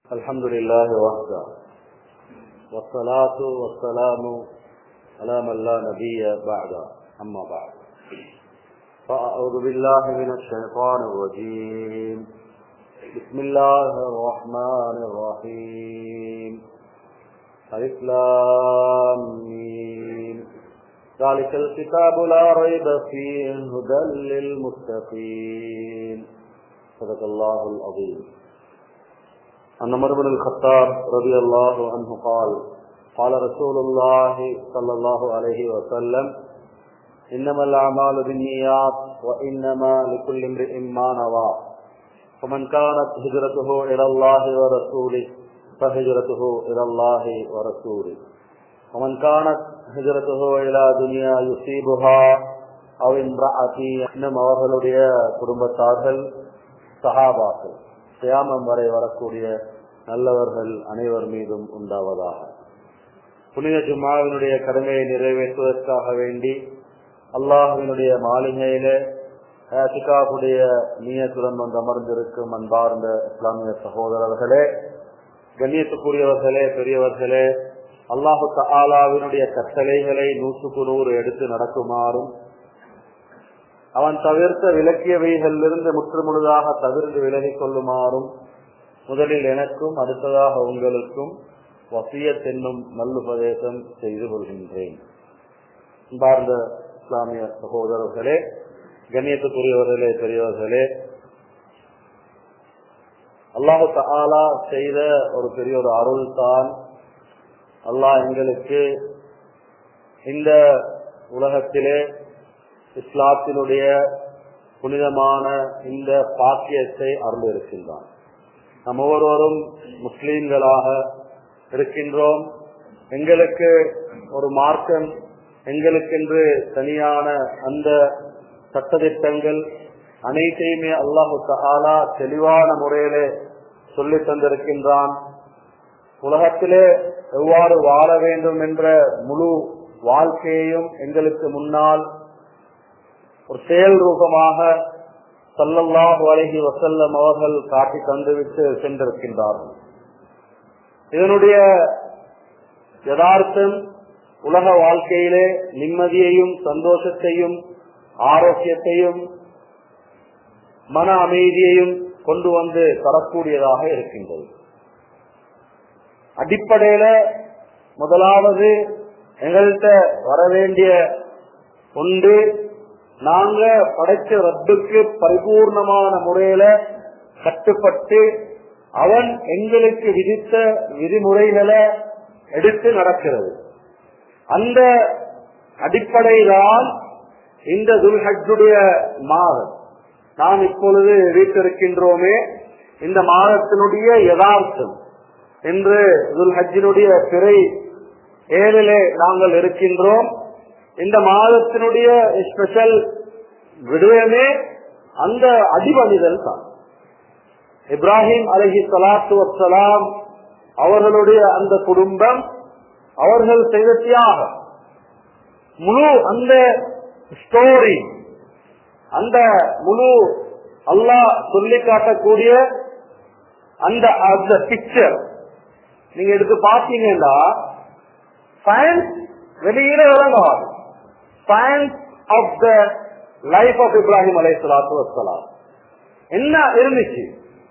الحمد لله وحده والصلاة والسلام على من لا نبي بعد أما بعد فأعوذ بالله من الشيطان الرجيم بسم الله الرحمن الرحيم ألف لام ميم ذلك الكتاب لا ريب فيه هدى للمتقين صدق الله العظيم عن عمر بن الخطاب رضي الله عنه قال قال رسول الله صلى الله عليه وسلم إنما الأعمال بالنيات وإنما لكل امرئ ما نوى فمن كانت هجرته إلى الله ورسوله فهجرته إلى الله ورسوله ومن كانت هجرته إلى دنيا يصيبها أو امرأة இன்னும் அவர்களுடைய குடும்பத்தார்கள் சஹாபாக்கள் சியாமம் வரை வரக்கூடிய நல்லவர்கள் அனைவர் மீதும் உண்டாவதாக புனித ஜும்மாவினுடைய கடமையை நிறைவேற்றுவதற்காக வேண்டி அல்லாஹுவினுடைய மாளிகையிலே சிகாவுடைய நீயத்துடன் வந்து அமர்ந்திருக்கும் அன்பார்ந்த இஸ்லாமிய சகோதரர்களே கண்ணியத்துக்குரியவர்களே பெரியவர்களே அல்லாஹு ஆலாவினுடைய கட்டளைகளை நூற்றுக்கு நூறு எடுத்து நடக்குமாறும் அவன் தவிர்த்த விலக்கியவைகளிலிருந்து முற்றுமுழுதாக தவிர்த்து விலகிக் கொள்ளுமாறும் முதலில் எனக்கும் அடுத்ததாக உங்களுக்கும் வசியத் என்னும் நல்லுபதேசம் செய்து கொள்கின்றேன் பார்ந்த இஸ்லாமிய சகோதரர்களே கண்ணியத்துக்குரியவர்களே பெரியவர்களே அல்லாஹு தாலா செய்த ஒரு பெரிய ஒரு அருள் தான் அல்லாஹ் எங்களுக்கு இந்த உலகத்திலே இஸ்லாத்தினுடைய புனிதமான இந்த பாக்கியத்தை அருள் இருக்கின்றான் நம் ஒவ்வொருவரும் முஸ்லீம்களாக இருக்கின்றோம் எங்களுக்கு ஒரு மார்க்கம் எங்களுக்கென்று தனியான அந்த சட்டத்திட்டங்கள் அனைத்தையுமே அல்லாஹு தகாலா தெளிவான முறையிலே சொல்லி தந்திருக்கின்றான் உலகத்திலே எவ்வாறு வாழ வேண்டும் என்ற முழு வாழ்க்கையையும் எங்களுக்கு முன்னால் ஒரு செயல் ரூபமாக சல்லல்லாஹு அலஹி வசல்லம் அவர்கள் காட்டி தந்துவிட்டு சென்றிருக்கின்றார்கள் இதனுடைய யதார்த்தம் உலக வாழ்க்கையிலே நிம்மதியையும் சந்தோஷத்தையும் ஆரோக்கியத்தையும் மன அமைதியையும் கொண்டு வந்து தரக்கூடியதாக இருக்கின்றது அடிப்படையில முதலாவது எங்கள்கிட்ட வரவேண்டிய ஒன்று நாங்க படைச்ச ரப்புக்கு பரிபூர்ணமான முறையில கட்டுப்பட்டு அவன் எங்களுக்கு விதித்த விதிமுறைகளை எடுத்து நடக்கிறது அந்த அடிப்படையில்தான் இந்த துல்ஹஜுடைய மாதம் நாம் இப்பொழுது வீட்டிருக்கின்றோமே இந்த மாதத்தினுடைய யதார்த்தம் என்று துல்ஹஜினுடைய பிறை ஏழிலே நாங்கள் இருக்கின்றோம் இந்த மாதத்தினுடைய ஸ்பெஷல் விடயமே அந்த அடிபணிதல் தான் இப்ராஹிம் அலஹி சலாத்து வசலாம் அவர்களுடைய அந்த குடும்பம் அவர்கள் செய்த தியாகம் முழு அந்த ஸ்டோரி அந்த முழு அல்லாஹ் சொல்லி காட்டக்கூடிய அந்த அந்த பிக்சர் நீங்க எடுத்து பாத்தீங்கன்னா சயின்ஸ் வெளியில விளங்குவாங்க science of the life of Ibrahim அலை சலாத்து வசலாம் என்ன இருந்துச்சு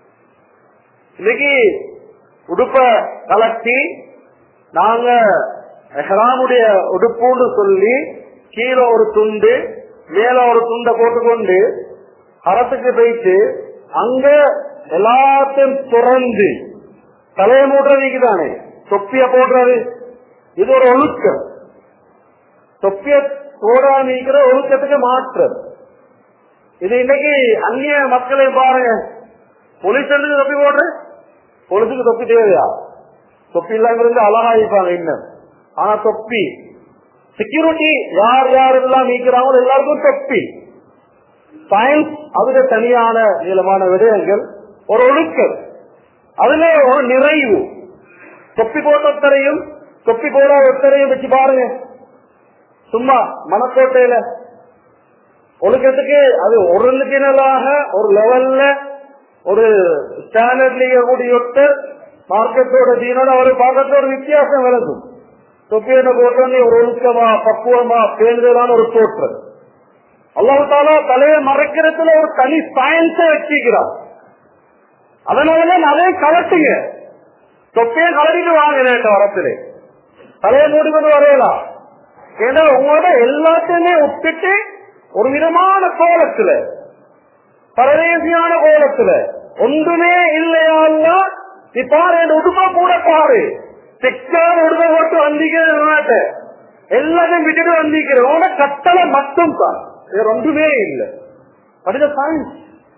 இன்னைக்கு உடுப்ப கலட்டி நாங்க எஹ்ராமுடைய உடுப்புன்னு சொல்லி கீழே ஒரு துண்டு மேல ஒரு துண்டை போட்டுக்கொண்டு ஹரத்துக்கு போயிட்டு அங்க எல்லாத்தையும் துறந்து தலையை மூடுறதுக்கு தானே தொப்பிய போடுறது இது ஒரு ஒழுக்கம் தொப்பிய போடாமிக்கிற ஒழுக்கத்துக்கு மாற்றம் இது இன்னைக்கு அந்நிய மக்களை பாருங்க போலீஸ் தொப்பி போடுற பொலிசுக்கு தொப்பி தேவையா தொப்பி இல்லாம இருந்து அழகா இருப்பாங்க இன்னும் ஆனா தொப்பி செக்யூரிட்டி யார் யாரெல்லாம் நீக்கிறாங்களோ எல்லாருக்கும் தொப்பி சயின்ஸ் அதுல தனியான நீளமான விடயங்கள் ஒரு ஒழுக்கம் அதுல ஒரு நிறைவு தொப்பி போட்ட ஒத்தரையும் தொப்பி போடாத ஒத்தரையும் வச்சு பாருங்க சும்மா மனக்கோட்டையில ஒழுக்கத்துக்கு அது ஒரிஜினலாக ஒரு லெவல்ல ஒரு ஸ்டாண்டர்ட்ல கூடிய மார்க்கத்தோட தீனோட அவர் பார்க்கத்தோட வித்தியாசம் விளக்கும் தொப்பியனை போட்டு ஒரு ஒழுக்கமா பக்குவமா பேருதான ஒரு தோற்றம் அல்லாஹால தலையை மறைக்கிறதுல ஒரு தனி சயின்ஸ வச்சிருக்கிறார் அதனாலதான் அதே கலட்டுங்க தொப்பியை கலட்டிட்டு வாங்க நேற்று வரத்திலே தலையை மூடிக்கொண்டு வரையலாம் ஏன்னா உங்களோட எல்லாத்தையுமே ஒப்பிட்டு ஒரு விதமான கோலத்துல பரதேசியான கோலத்துல ஒன்றுமே இல்லையா நீ பாரு என் உடுப்பா கூட பாரு செக்கான உடுப்பை போட்டு வந்திக்கிற எல்லாத்தையும் விட்டுட்டு வந்திக்கிற உன கட்டளை மட்டும் தான் வேற ஒன்றுமே இல்லை படித சயின்ஸ்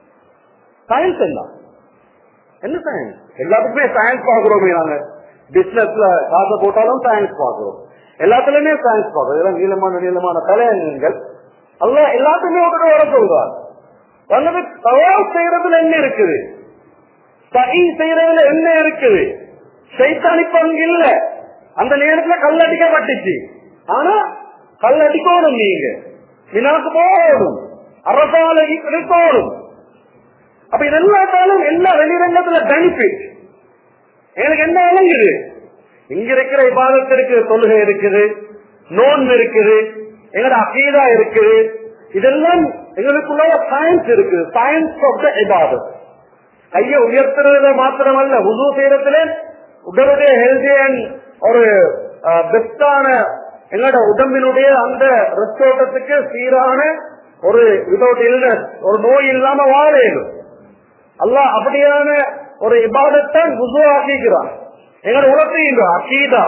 சயின்ஸ் என்ன என்ன சயின்ஸ் எல்லாத்துக்குமே சயின்ஸ் பாக்குறோமே நாங்க பிசினஸ்ல காசை போட்டாலும் சயின்ஸ் பாக்குறோம் எல்லாத்துலயுமே சயின்ஸ் பாக்குறோம் இதெல்லாம் நீளமான நீளமான தலையங்கங்கள் அல்ல எல்லாத்துக்குமே விட்டுட்டு வர சொல்றார் வந்தது தவறு செய்யறதுல என்ன இருக்குது சகி செய்யறதுல என்ன இருக்குது சைத்தானி பங்கு இல்ல அந்த நேரத்துல கல் அடிக்கப்பட்டுச்சு ஆனா கல் அடிக்கணும் நீங்க வினாக்கு போகணும் அரசாலை இருக்கணும் அப்ப இது எல்லாத்தாலும் எல்லா வெளிரங்கத்துல பெனிஃபிட் எனக்கு என்ன விளங்குது இங்க இருக்கிற இபாதத்து இருக்குது தொழுகை இருக்குது நோன்பு இருக்குது எங்கட அகீதா இருக்குது இதெல்லாம் எங்களுக்குள்ள சயின்ஸ் இருக்குது சயின்ஸ் ஆஃப் த இபாதத் கைய உயர்த்துறதுல மாத்திரமல்ல உது செய்யறதுல உடலுடைய ஹெல்தி அண்ட் ஒரு பெஸ்டான எங்களோட உடம்பினுடைய அந்த ரத்தோட்டத்துக்கு சீரான ஒரு விதவுட் இல்னஸ் ஒரு நோய் இல்லாம வாழையிடும் அல்ல அப்படியான ஒரு இபாதத்தை உது ஆக்கிக்கிறான் எங்களோட உலகத்தையும் அக்கீதா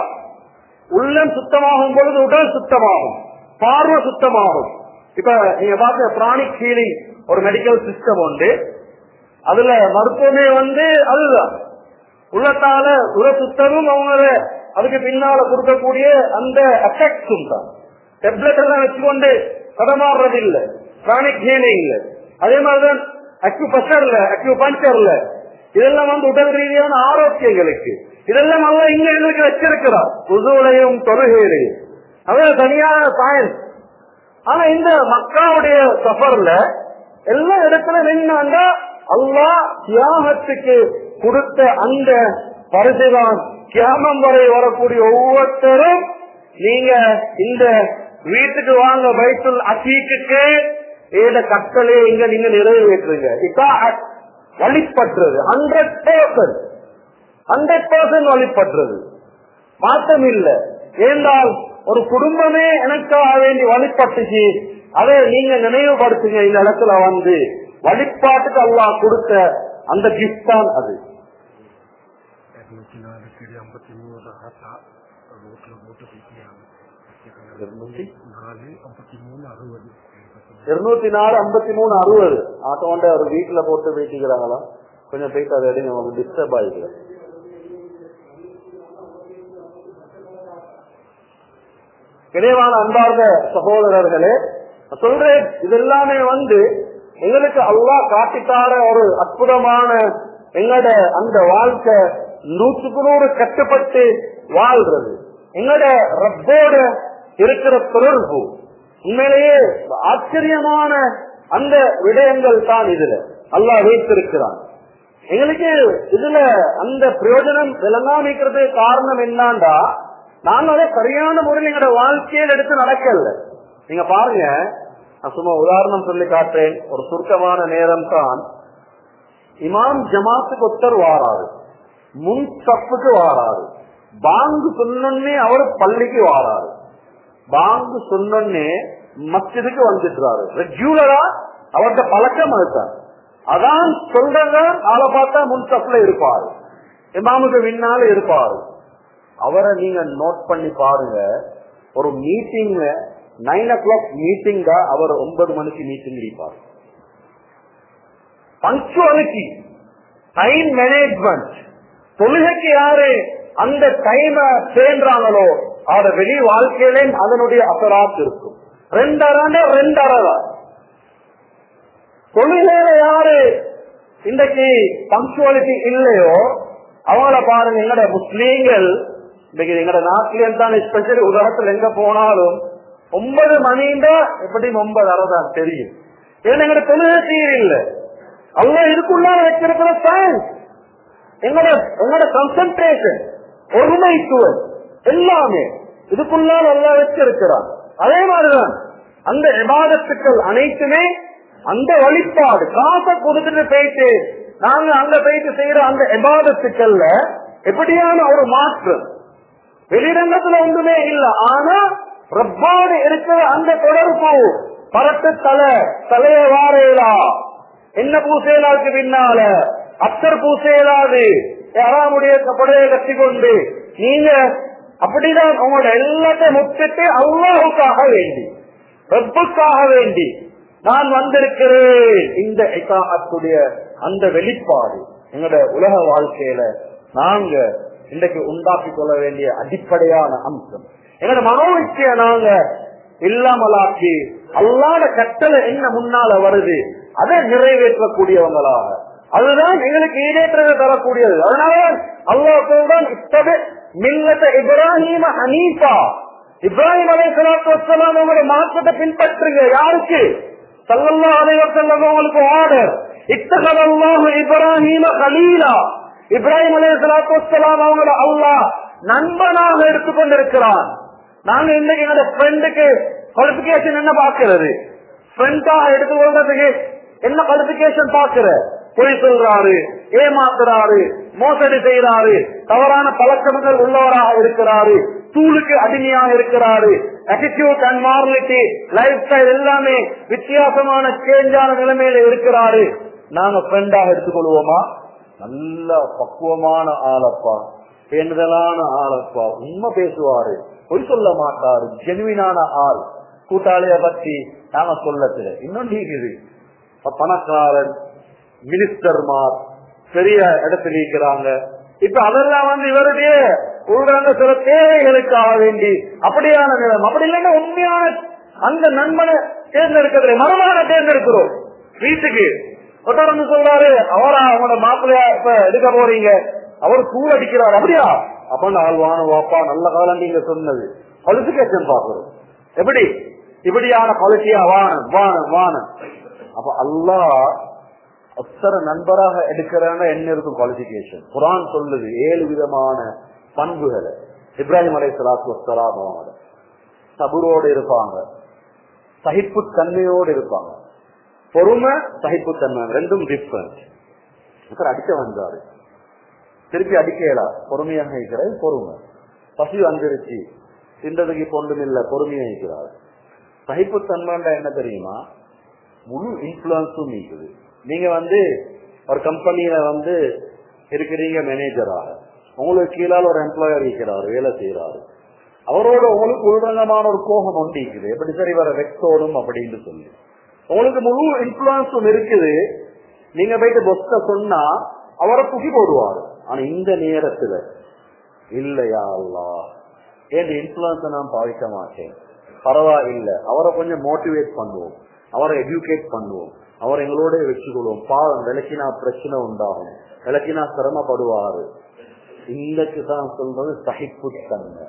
உள்ளம் சுத்தமாகும் பொழுது உடல் சுத்தமாகும் பார்வை சுத்தமாகும் இப்ப நீங்க பார்த்த பிராணிக் ஹீலிங் ஒரு மெடிக்கல் சிஸ்டம் உண்டு அதுல மருத்துவமே வந்து அதுதான் உள்ளத்தால உர சுத்தமும் அவங்க அதுக்கு பின்னால கொடுக்கக்கூடிய அந்த எஃபெக்ட்ஸும் தான் டெப்லெட் எல்லாம் வச்சுக்கொண்டு தடமாறுறது இல்ல பிராணிக் ஹீலிங் இல்ல அதே மாதிரிதான் அக்யூ பஷர்ல அக்யூ பஞ்சர்ல இதெல்லாம் வந்து உடல் ரீதியான ஆரோக்கியங்களுக்கு இதெல்லாம் நல்லா இங்க எங்களுக்கு வச்சிருக்கிறார் புதுலையும் தொழுகையிலையும் அதான் தனியான சயின்ஸ் ஆனா இந்த மக்காவுடைய சஃபர்ல எல்லா இடத்துல நின்னாண்டா அல்லா தியாகத்துக்கு கொடுத்த அந்த பரிசுதான் கியாமம் வரை வரக்கூடிய ஒவ்வொருத்தரும் நீங்க இந்த வீட்டுக்கு வாங்க பைத்துல் அசீக்கு ஏத கட்டளை இங்க நீங்க நிறைவேற்றுங்க இப்ப வழிபட்டுறது ஹண்ட்ரட் பர்சன்ட் ஹண்ட்ரட் பர்சன்ட் வழிபட்டுறது மாற்றம் இல்லை ஏண்டால் ஒரு குடும்பமே எனக்காக வேண்டி வழிபட்டுச்சு அதை நீங்க நினைவுபடுத்துங்க இந்த இடத்துல வந்து வழிபாட்டுக்கு அல்லா கொடுத்த அந்த கிஃப்ட் தான் அது இருநூத்தி நாலு ஐம்பத்தி மூணு அறுபது ஆட்டோண்ட ஒரு வீட்டுல போட்டு வீட்டிக்கிறாங்களா கொஞ்சம் போயிட்டு அதை எடுங்க உங்களுக்கு டிஸ்டர்ப் ஆயிடுது கிடைவான அன்பார்ந்த சகோதரர்களே சொல்றேன் இதெல்லாமே வந்து எங்களுக்கு அல்லா காட்டித்தார ஒரு அற்புதமான எங்களோட அந்த வாழ்க்கை நூற்றுக்கு நூறு கட்டுப்பட்டு வாழ்றது எங்களோட ரப்போட இருக்கிற தொடர்பு உண்மையிலேயே ஆச்சரியமான அந்த விடயங்கள் தான் இதுல அல்லாஹ் வைத்திருக்கிறான் எங்களுக்கு இதுல அந்த பிரயோஜனம் விளங்காமிக்கிறது காரணம் என்னண்டா நாங்க அதை சரியான முறையில் எங்களோட வாழ்க்கையில் எடுத்து நடக்கல நீங்க பாருங்க நான் சும்மா உதாரணம் சொல்லி காட்டுறேன் ஒரு சுருக்கமான நேரம் தான் இமாம் ஜமாத்துக்கு ஒருத்தர் வாராரு முன் தப்புக்கு வாராரு பாங்கு சொன்னே அவர் பள்ளிக்கு வாராரு பாங்கு சொன்னே மஸ்ஜிதுக்கு வந்துட்டுறாரு ரெகுலரா அவர்கிட்ட பழக்கம் அதுதான் அதான் சொல்றங்க ஆளை பார்த்தா முன் தப்புல இருப்பாரு இமாமுக்கு பின்னால இருப்பாரு அவரை நீங்க நோட் பண்ணி பாருங்க ஒரு meeting nine o'clock meeting தான் அவர் ஒன்பது மணிக்கு மீட்டிங் இருப்பார் பங்க்சுவாலிட்டி டைம் மேனேஜ்மெண்ட் தொழுகைக்கு யாரு அந்த டைம சேர்றாங்களோ அத வெளி வாழ்க்கையிலே அதனுடைய அசராத் இருக்கும் ரெண்டரை ரெண்டரை தான் தொழுகையில யாரு இன்றைக்கு பங்க்சுவாலிட்டி இல்லையோ அவங்கள பாருங்க எங்கட முஸ்லீம்கள் இன்னைக்கு எங்கட நாட்டிலேயும் தான் ஸ்பெஷலி உலகத்துல எங்க போனாலும் ஒன்பது மணிண்டா எப்படி ஒன்பது அரை தான் தெரியும் ஏன்னா எங்கட தொழுகை சீர் இல்ல அல்ல இதுக்குள்ள வச்சிருக்கிற சயின்ஸ் எங்களோட எங்களோட கன்சன்ட்ரேஷன் ஒருமைத்துவம் எல்லாமே இதுக்குள்ளால் நல்லா வச்சிருக்கிறான் அதே மாதிரிதான் அந்த விவாதத்துக்கள் அனைத்துமே அந்த வழிபாடு காசை கொடுத்துட்டு போயிட்டு நாங்க அங்க போயிட்டு செய்யற அந்த விவாதத்துக்கள்ல எப்படியான ஒரு மாற்றம் வெளிரங்கத்துல ஒன்றுமே இல்ல ஆனா ரப்பாடு இருக்கிற அந்த தொடர்பு பரட்டு தலை தலைய வாரையிலா என்ன பூசையலாக்கு பின்னால அத்தர் பூசையலாது யாராமுடைய கப்படையை கட்டி கொண்டு நீங்க அப்படிதான் உங்களோட எல்லாத்தையும் முற்றிட்டு அல்லாஹுக்காக வேண்டி ரப்புக்காக வேண்டி நான் வந்திருக்கிறேன் இந்த இக்காத்துடைய அந்த வெளிப்பாடு எங்களோட உலக வாழ்க்கையில நாங்க இன்றைக்கு உண்டாக்கி கொள்ள வேண்டிய அடிப்படையான அம்சம் எங்களோட மனோவிச்சிய நாங்க இல்லாமலாக்கி அல்லாத கட்டளை என்ன முன்னால வருது அதை நிறைவேற்றக்கூடியவங்களாக அதுதான் எங்களுக்கு ஈடேற்றத்தை தரக்கூடியது அதனால அல்லாஹ் இத்தனை மில்லத்த இப்ராஹிம ஹனீஃபா இப்ராஹிம் அலை சலாத்து வசலாம் அவங்களோட மாற்றத்தை பின்பற்றுங்க யாருக்கு சல்லல்லா அலைவசல்லம் அவங்களுக்கு ஆர்டர் இத்தகதல்லாஹு இப்ராஹிம கலீலா இப்ராஹிம் அலை சலாத்து வசலாம் அவங்கள அல்லாஹ் நண்பனாக எடுத்துக்கொண்டிருக்கிறான் நாங்க இன்னைக்கு என்னோட ஃப்ரெண்டுக்கு குவாலிபிகேஷன் என்ன பாக்குறது ஃப்ரெண்டாக எடுத்துக்கொள்றதுக்கு என்ன குவாலிபிகேஷன் பாக்குற பொய் சொல்றாரு ஏமாத்துறாரு மோசடி செய்யறாரு தவறான பழக்கங்கள் உள்ளவராக இருக்கிறாரு தூளுக்கு அடிமையாக இருக்கிறாரு attitude and morality life style எல்லாமே வித்தியாசமான சேஞ்சான நிலைமையில இருக்கிறாரு நாங்க ஃப்ரெண்டாக எடுத்துக்கொள்வோமா நல்ல பக்குவமான ஆளப்பா பேணுதலான ஆளப்பா உண்மை பேசுவாரு பொய் சொல்ல மாட்டாரு ஜெனுவினான ஆள் கூட்டாளிய பத்தி நாங்க சொல்லத்துல இன்னும் இருக்குது பணக்காரன் மினிஸ்டர்மார் பெரிய இடத்துல இருக்கிறாங்க இப்ப அதெல்லாம் வந்து இவருடைய உள்றாங்க சில தேவைகளுக்காக வேண்டி அப்படியான நிலம் அப்படி இல்லைன்னா உண்மையான அந்த நண்பனை தேர்ந்தெடுக்கிறது மரமான தேர்ந்தெடுக்கிறோம் வீட்டுக்கு ஒருத்தர் வந்து சொல்றாரு அவரா அவங்களோட மாப்பிள்ளையா இப்ப எடுக்க போறீங்க அவர் கூ அடிக்கிறார் அப்படியா அப்ப ஆழ்வான வாப்பா நல்ல காலம் நீங்க சொன்னது குவாலிபிகேஷன் பாக்குறோம் எப்படி இப்படியான குவாலிட்டியா வானம் வானம் வானம் அப்ப அல்லாஹ் அத்தர நண்பராக எடுக்கிறாங்க என்ன இருக்கும் குவாலிபிகேஷன் குரான் சொல்லுது ஏழு விதமான பண்புகளை இப்ராஹிம் அலை சலாத்து வசலாம் அவங்க சபுரோடு இருப்பாங்க சகிப்பு தன்மையோடு இருப்பாங்க பொறுமை சகிப்பு தன்மை ரெண்டும் டிஃபரன்ஸ் அடிக்க வந்தாரு திருப்பி அடிக்கலா பொறுமையாக இருக்கிறது பொறுமை பசி வந்துருச்சு தின்றதுக்கு பொண்ணும் இல்ல பொறுமையா இருக்கிறார் சகிப்புத்தன்மைன்ற என்ன தெரியுமா முழு இன்ஃபுளுன்ஸும் இருக்குது நீங்க வந்து ஒரு கம்பெனியில வந்து இருக்கிறீங்க மேனேஜராக உங்களுக்கு கீழால ஒரு எம்ப்ளாயர் இருக்கிறாரு வேலை செய்யறாரு அவரோட உங்களுக்கு உள்ரங்கமான ஒரு கோபம் ஒன்று இருக்குது எப்படி சரி வர வெக்டோடும் அப்படின்னு சொல்லி உங்களுக்கு முழு இன்ஃபுளுன்ஸும் இருக்குது நீங்க போயிட்டு பொஸ்ட சொன்னா அவரை புகி போடுவாரு ஆனா இந்த நேரத்துல இல்லையா அல்லா ஏன் இன்ஃபுளுன்ஸ நான் பாவிக்க மாட்டேன் பரவாயில்லை அவரை கொஞ்சம் மோட்டிவேட் பண்ணுவோம் அவரை எஜுகேட் பண்ணுவோம் அவர் எங்களோட வச்சுக்கொள்வோம் பாவம் விளக்கினா பிரச்சனை உண்டாகும் விளக்கினா சிரமப்படுவாரு இன்னைக்கு தான் சொல்றது சகிப்புத்தன்மை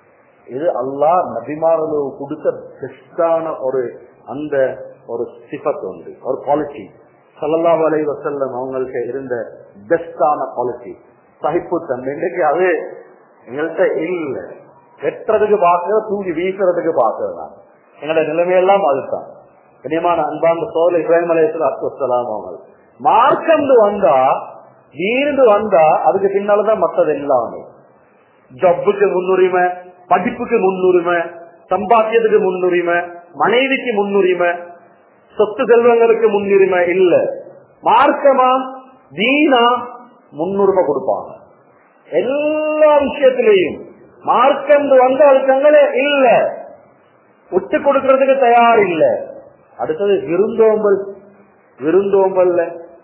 இது அல்லாஹ் நபிமார்களுக்கு கொடுத்த பெஸ்டான ஒரு அந்த ஒரு சிபத் உண்டு ஒரு குவாலிட்டி சல்லல்லா வலை வசல்லம் அவங்களுக்கு இருந்த பெஸ்டான குவாலிட்டி சகிப்புத்தன்மை இன்றைக்கு அது எங்கள்கிட்ட இல்ல வெட்டுறதுக்கு பார்க்க தூங்கி வீசுறதுக்கு பார்க்கறதுதான் எங்களோட நிலைமையெல்லாம் அதுதான் கனியமான அன்பாந்த சோழ இப்ராஹிம் அலையத்துல அஸ்வலாம் அவங்க மார்க்கம்னு வந்தா வீர்ந்து வந்தா அதுக்கு பின்னாலதான் மத்தது எல்லாமே ஜப்புக்கு முன்னுரிமை படிப்புக்கு முன்னுரிமை சம்பாத்தியத்துக்கு முன்னுரிமை மனைவிக்கு முன்னுரிமை சொத்து செல்வங்களுக்கு முன்னுரிமை இல்ல மார்க்கமா தீனா முன்னுரிமை கொடுப்பாங்க எல்லா விஷயத்திலையும் மார்க்கம் வந்து அதுக்கங்களே இல்ல விட்டு கொடுக்கறதுக்கு தயார் இல்ல அடுத்தது விருந்தோம்பல் விருந்தோம்பல்ல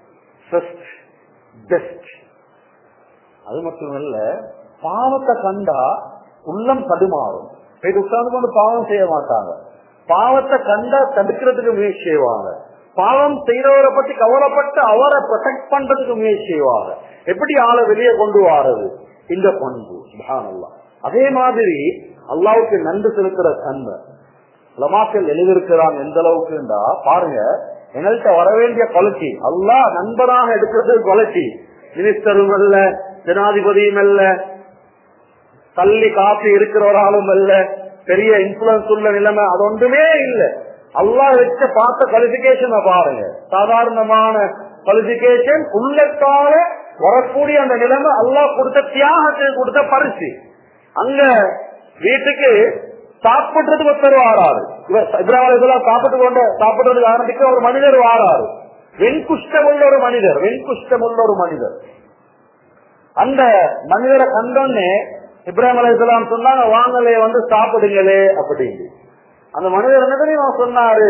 பெஸ்ட் அது மட்டுமல்ல பாவத்தை கண்டா உள்ளம் தடுமாறும் போய் உட்கார்ந்து கொண்டு பாவம் செய்ய மாட்டாங்க பாவத்தை கண்டா தடுக்கிறதுக்கு முயற்சி செய்வாங்க பாவம் செய்யறவரை பத்தி கவலைப்பட்டு அவரை ப்ரொடெக்ட் பண்றதுக்கு முயற்சி செய்வாங்க எப்படி ஆளை வெளியே கொண்டு வாரது இந்த பண்பு சுபானல்லா அதே மாதிரி அல்லாவுக்கு நன்றி செலுத்துற தன்மை லமாக்கள் எழுதியிருக்கிறாங்க எந்த அளவுக்குண்டா பாருங்க எங்கள்கிட்ட வர வேண்டிய குவாலிட்டி அல்லா நண்பனாக எடுக்கிறது குவாலிட்டி மினிஸ்டரும் அல்ல ஜனாதிபதியும் அல்ல தள்ளி காப்பி இருக்கிறவராலும் அல்ல பெரிய இன்ஃபுளுன்ஸ் உள்ள நிலைமை அது ஒன்றுமே இல்ல அல்லாஹ் வச்ச பார்த்த குவாலிபிகேஷனை பாருங்க சாதாரணமான குவாலிபிகேஷன் உள்ளத்தால வரக்கூடிய அந்த நிலைமை அல்லாஹ் கொடுத்த தியாகத்துக்கு கொடுத்த பரிசு அங்க வீட்டுக்கு சாப்பிடுறதுக்கு ஒருத்தர் வாராரு இவர் இப்ராஹிம் இதெல்லாம் சாப்பிட்டு கொண்டு சாப்பிடுறதுக்கு ஆரம்பிக்க ஒரு மனிதர் வாராரு வெண்குஷ்டம் உள்ள ஒரு மனிதர் வெண்குஷ்டம் உள்ள ஒரு மனிதர் அந்த மனிதரை கண்டோன்னே இப்ராஹிம் அலையாம் சொன்னாங்க வாங்கலே வந்து சாப்பிடுங்களே அப்படின்னு அந்த மனிதர் என்ன தெரியுமா சொன்னாரு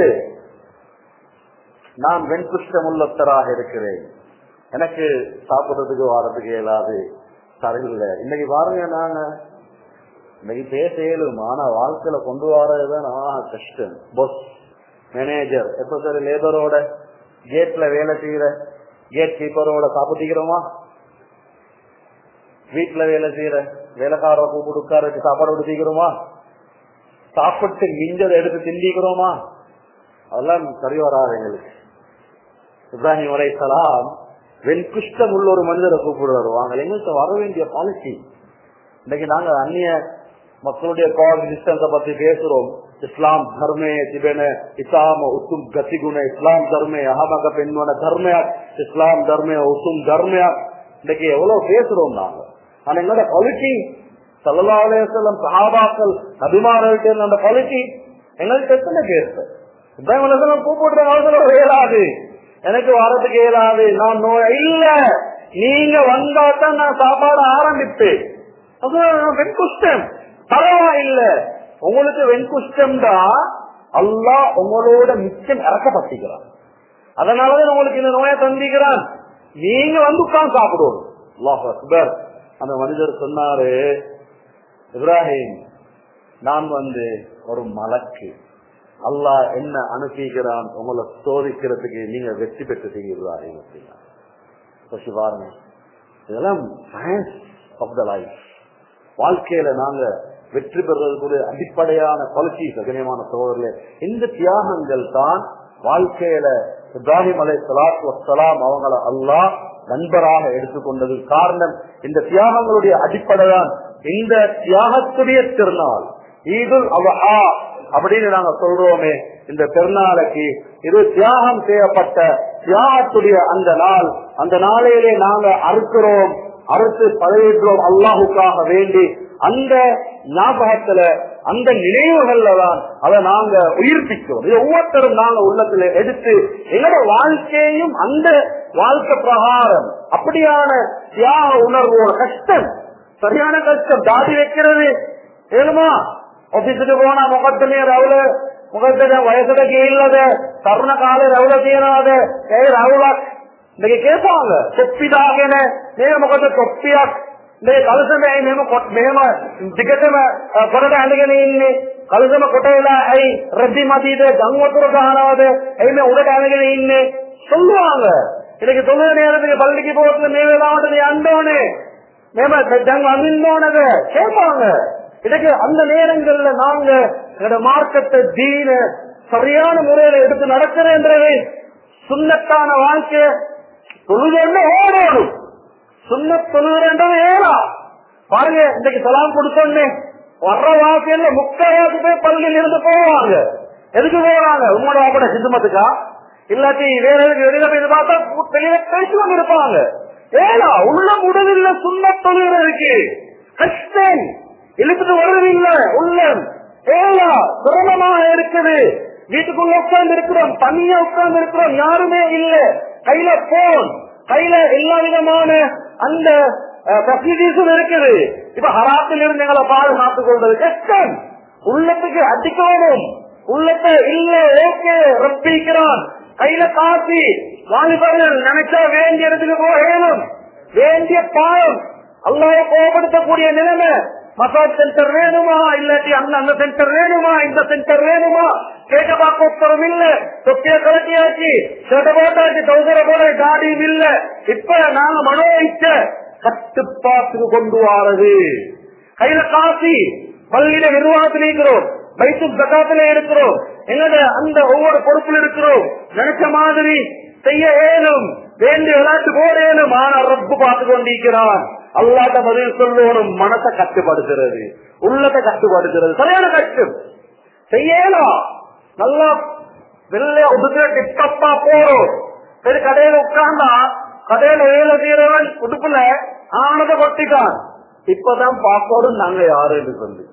நான் வெண்குஷ்டம் உள்ளத்தராக இருக்கிறேன் எனக்கு சாப்பிடுறதுக்கு வாரத்துக்கு இயலாது சரியில்லை இன்னைக்கு பாருங்க நாங்க இன்னைக்கு பேச இயலும் ஆனா வாழ்க்கையில கொண்டு வரதுதான் ஆஹா கஷ்டம் பொஸ் மேனேஜர் எப்ப சார் லேபரோட கேட்ல வேலை செய்யற கேட் கீப்பரோட சாப்பிட்டுக்கிறோமா வீட்டுல வேலை செய்யற வேலைக்கார கூப்பிட்டு உட்கார வச்சு சாப்பாடு கொடுத்திக்கிறோமா சாப்பிட்டு மிஞ்சதை எடுத்து திண்டிக்கிறோமா அதெல்லாம் சரி வராது எங்களுக்கு இப்ராஹிம் அலைசலாம் வெண்குஷ்டம் உள்ள ஒரு மனிதரை கூப்பிடுவாரு வாங்க எங்களுக்கு வர வேண்டிய பாலிசி இன்னைக்கு நாங்க அந்நிய மக்களுடைய கோஆர்டினேஷன்ஸ பத்தி பேசுறோம் இஸ்லாம் धर्मे तिबेने इसाम उसुम गतिगुण इस्लाम धर्मे अहमக பெண்மன தர்ம இஸ்லாம் தர்ம உசும் தர்ம இன்னைக்கு எவ்வளவு பேசுறோம் நாங்க ஆனா எங்களோட குவாலிட்டி சல்லாசலம் சஹாபாக்கள் நபிமார்கள் அந்த குவாலிட்டி எங்களுக்கு எத்தனை பேசு இப்ராஹிம் கூப்பிடுற அவசரம் இயலாது எனக்கு வரதுக்கு இயலாது நான் நோய் இல்ல நீங்க வந்தா தான் நான் சாப்பாடு ஆரம்பிப்பேன் வெண்குஷ்டம் பரவாயில்ல உங்களுக்கு வெண்குஷ்டம் தான் அல்லா உங்களோட மிச்சம் இறக்கப்பட்டிருக்கிறான் அதனாலதான் உங்களுக்கு இந்த நோயை தந்திக்கிறான் நீங்க வந்து உட்கார்ந்து சாப்பிடுவோம் அல்லாஹ் அக்பர் அந்த மனிதர் சொன்னாரு இப்ராஹிம் நான் வந்து ஒரு மலக்கு அல்லாஹ் என்ன அனுப்பிக்கிறான் உங்களை சோதிக்கிறதுக்கு நீங்க வெற்றி பெற்றுட்டீங்க இப்ராஹிம் அப்படின்னா யோசிச்சு பாருங்க இதெல்லாம் சயின்ஸ் ஆஃப் த லைஃப் வாழ்க்கையில நாங்க வெற்றி பெறுவதற்கு அடிப்படையான குவாலிட்டிஸ் அகனியமான சகோதரர்களே இந்த தியாகங்கள் தான் வாழ்க்கையில இப்ராஹிம் அலை சலாத் வசலாம் அவங்கள அல்லாஹ் நண்பராக எடுத்துக்கொண்டது காரணம் இந்த தியாகங்களுடைய அடிப்படை தான் இந்த தியாகத்துடைய திருநாள் ஈதுல் அவஹா அப்படின்னு நாங்க சொல்றோமே இந்த பெருநாளைக்கு இது தியாகம் செய்யப்பட்ட தியாகத்துடைய அந்த நாள் அந்த நாளையிலே நாங்க அறுக்கிறோம் அறுத்து பதவிடுறோம் அல்லாஹுக்காக வேண்டி அந்த ஞாபகத்துல அந்த நினைவுகள்ல தான் அதை நாங்க உயிர்ப்பிக்கிறோம் இது ஒவ்வொருத்தரும் நாங்க உள்ளத்துல எடுத்து எங்களோட வாழ்க்கையும் அந்த வாழ்க்கை பிரகாரம் அப்படியான தியாக உணர்வோட கஷ்டம் சரியான கஷ்டம் தாடி வைக்கிறது ஏழுமா ஆபீஸுக்கு போனா முகத்திலே ரவுல முகத்துல வயசுல கீழத தருண கால ரவுல தீராத ஏ ரவுல இன்னைக்கு கேட்பாங்க தொப்பிதாகன நேர முகத்தை தொப்பியா මේ කලසම ඇයි මෙහෙම මෙහෙම දිගටම කොටට ඇඳගෙන ඉන්නේ කලසම කොට වෙලා ඇයි රෙදි මදීද ගම් වතුර ගහනවද ඇයි මේ උඩට ඇඳගෙන ඉන්නේ சொல்லுவாங்க இன்னைக்கு தொழுக நேரத்துக்கு பள்ளிக்கு போறது மே வேளாවට நீ அண்டோனே மேம தங் அமிந்தோனத கேட்பாங்க இன்னைக்கு அந்த நேரங்கள்ல நாங்க எங்களோட மார்க்கத்தை தீன சரியான முறையில எடுத்து நடக்கிறேன்றது சுண்ணத்தான வாழ்க்கை தொழுகன்னு ஓடணும் சுண்ண தொழுகிறன்றது ஏறா பாருங்க இன்னைக்கு சலாம் கொடுத்தோன்னே வர்ற வாசல்ல முக்காவாசி பேர் பள்ளியில் இருந்து போவாங்க எதுக்கு போவாங்க உங்களோட வாப்பட சித்தமத்துக்கா இல்லாட்டி வேற எதுக்கு வெளியில போய் பார்த்தா வெளியில பேசிக்கொண்டு இருப்பாங்க ஏலா உள்ள முடிவில்ல சுண்ண தொழுகிறதுக்கு கஷ்டம் இழுத்துட்டு வருவதில்ல உள்ளம் ஏலா சிரமமாக இருக்குது வீட்டுக்குள்ள உட்கார்ந்து இருக்கிறோம் தனியா உட்கார்ந்து இருக்கிறோம் யாருமே இல்ல கையில போன் கையில எல்லா விதமான அந்த ஃபெசிலிட்டிஸும் இருக்குது இப்ப ஹராத்தில் இருந்து எங்களை பாதுகாத்துக் கொள்வது கஷ்டம் உள்ளத்துக்கு அடிக்கணும் உள்ளத்தை இல்ல ஓகே ரப்பிக்கிறான் கையில காசி வாலிபர்கள் நினைச்சா வேண்டிய இடத்துக்கு போகணும் வேண்டிய பாயம் அல்லாத கோபப்படுத்தக்கூடிய நிலைமை மசாஜ் சென்டர் வேணுமா இல்லாட்டி அந்த அந்த சென்டர் வேணுமா இந்த சென்டர் வேணுமா கேட்ட பார்க்க ஒருத்தரும் இல்ல தொப்பிய கலட்டியாச்சு ஷர்ட்ட போட்டாச்சு தௌசர போல காடியும் இல்ல இப்ப நாங்க மனோ இச்ச கட்டுப்பாட்டுக்கு கொண்டு வாரது கையில காசி பள்ளியில நிர்வாகத்தில் இருக்கிறோம் பைத்து ஜக்காத்துல இருக்கிறோம் எங்களோட அந்த ஒவ்வொரு பொறுப்பில் இருக்கிறோம் நினைச்ச மாதிரி செய்ய ஏதும் வேண்டிய விளையாட்டு போடேனும் ஆனா ரப்பு பார்த்து கொண்டிருக்கிறான் அல்லாட்ட பதில் சொல்லணும் மனசை கட்டுப்படுத்துறது உள்ளத்தை கட்டுப்படுத்துறது சரியான கஷ்டம் செய்யலாம் நல்லா வெள்ளை உடுக்கிற டிப்பப்பா போறோம் சரி கடையில உட்கார்ந்தா கடையில வேலை செய்யறவன் உடுப்புல ஆனதை கொட்டிட்டான் இப்பதான் பாப்போடும் நாங்க யாருன்னு சொல்லி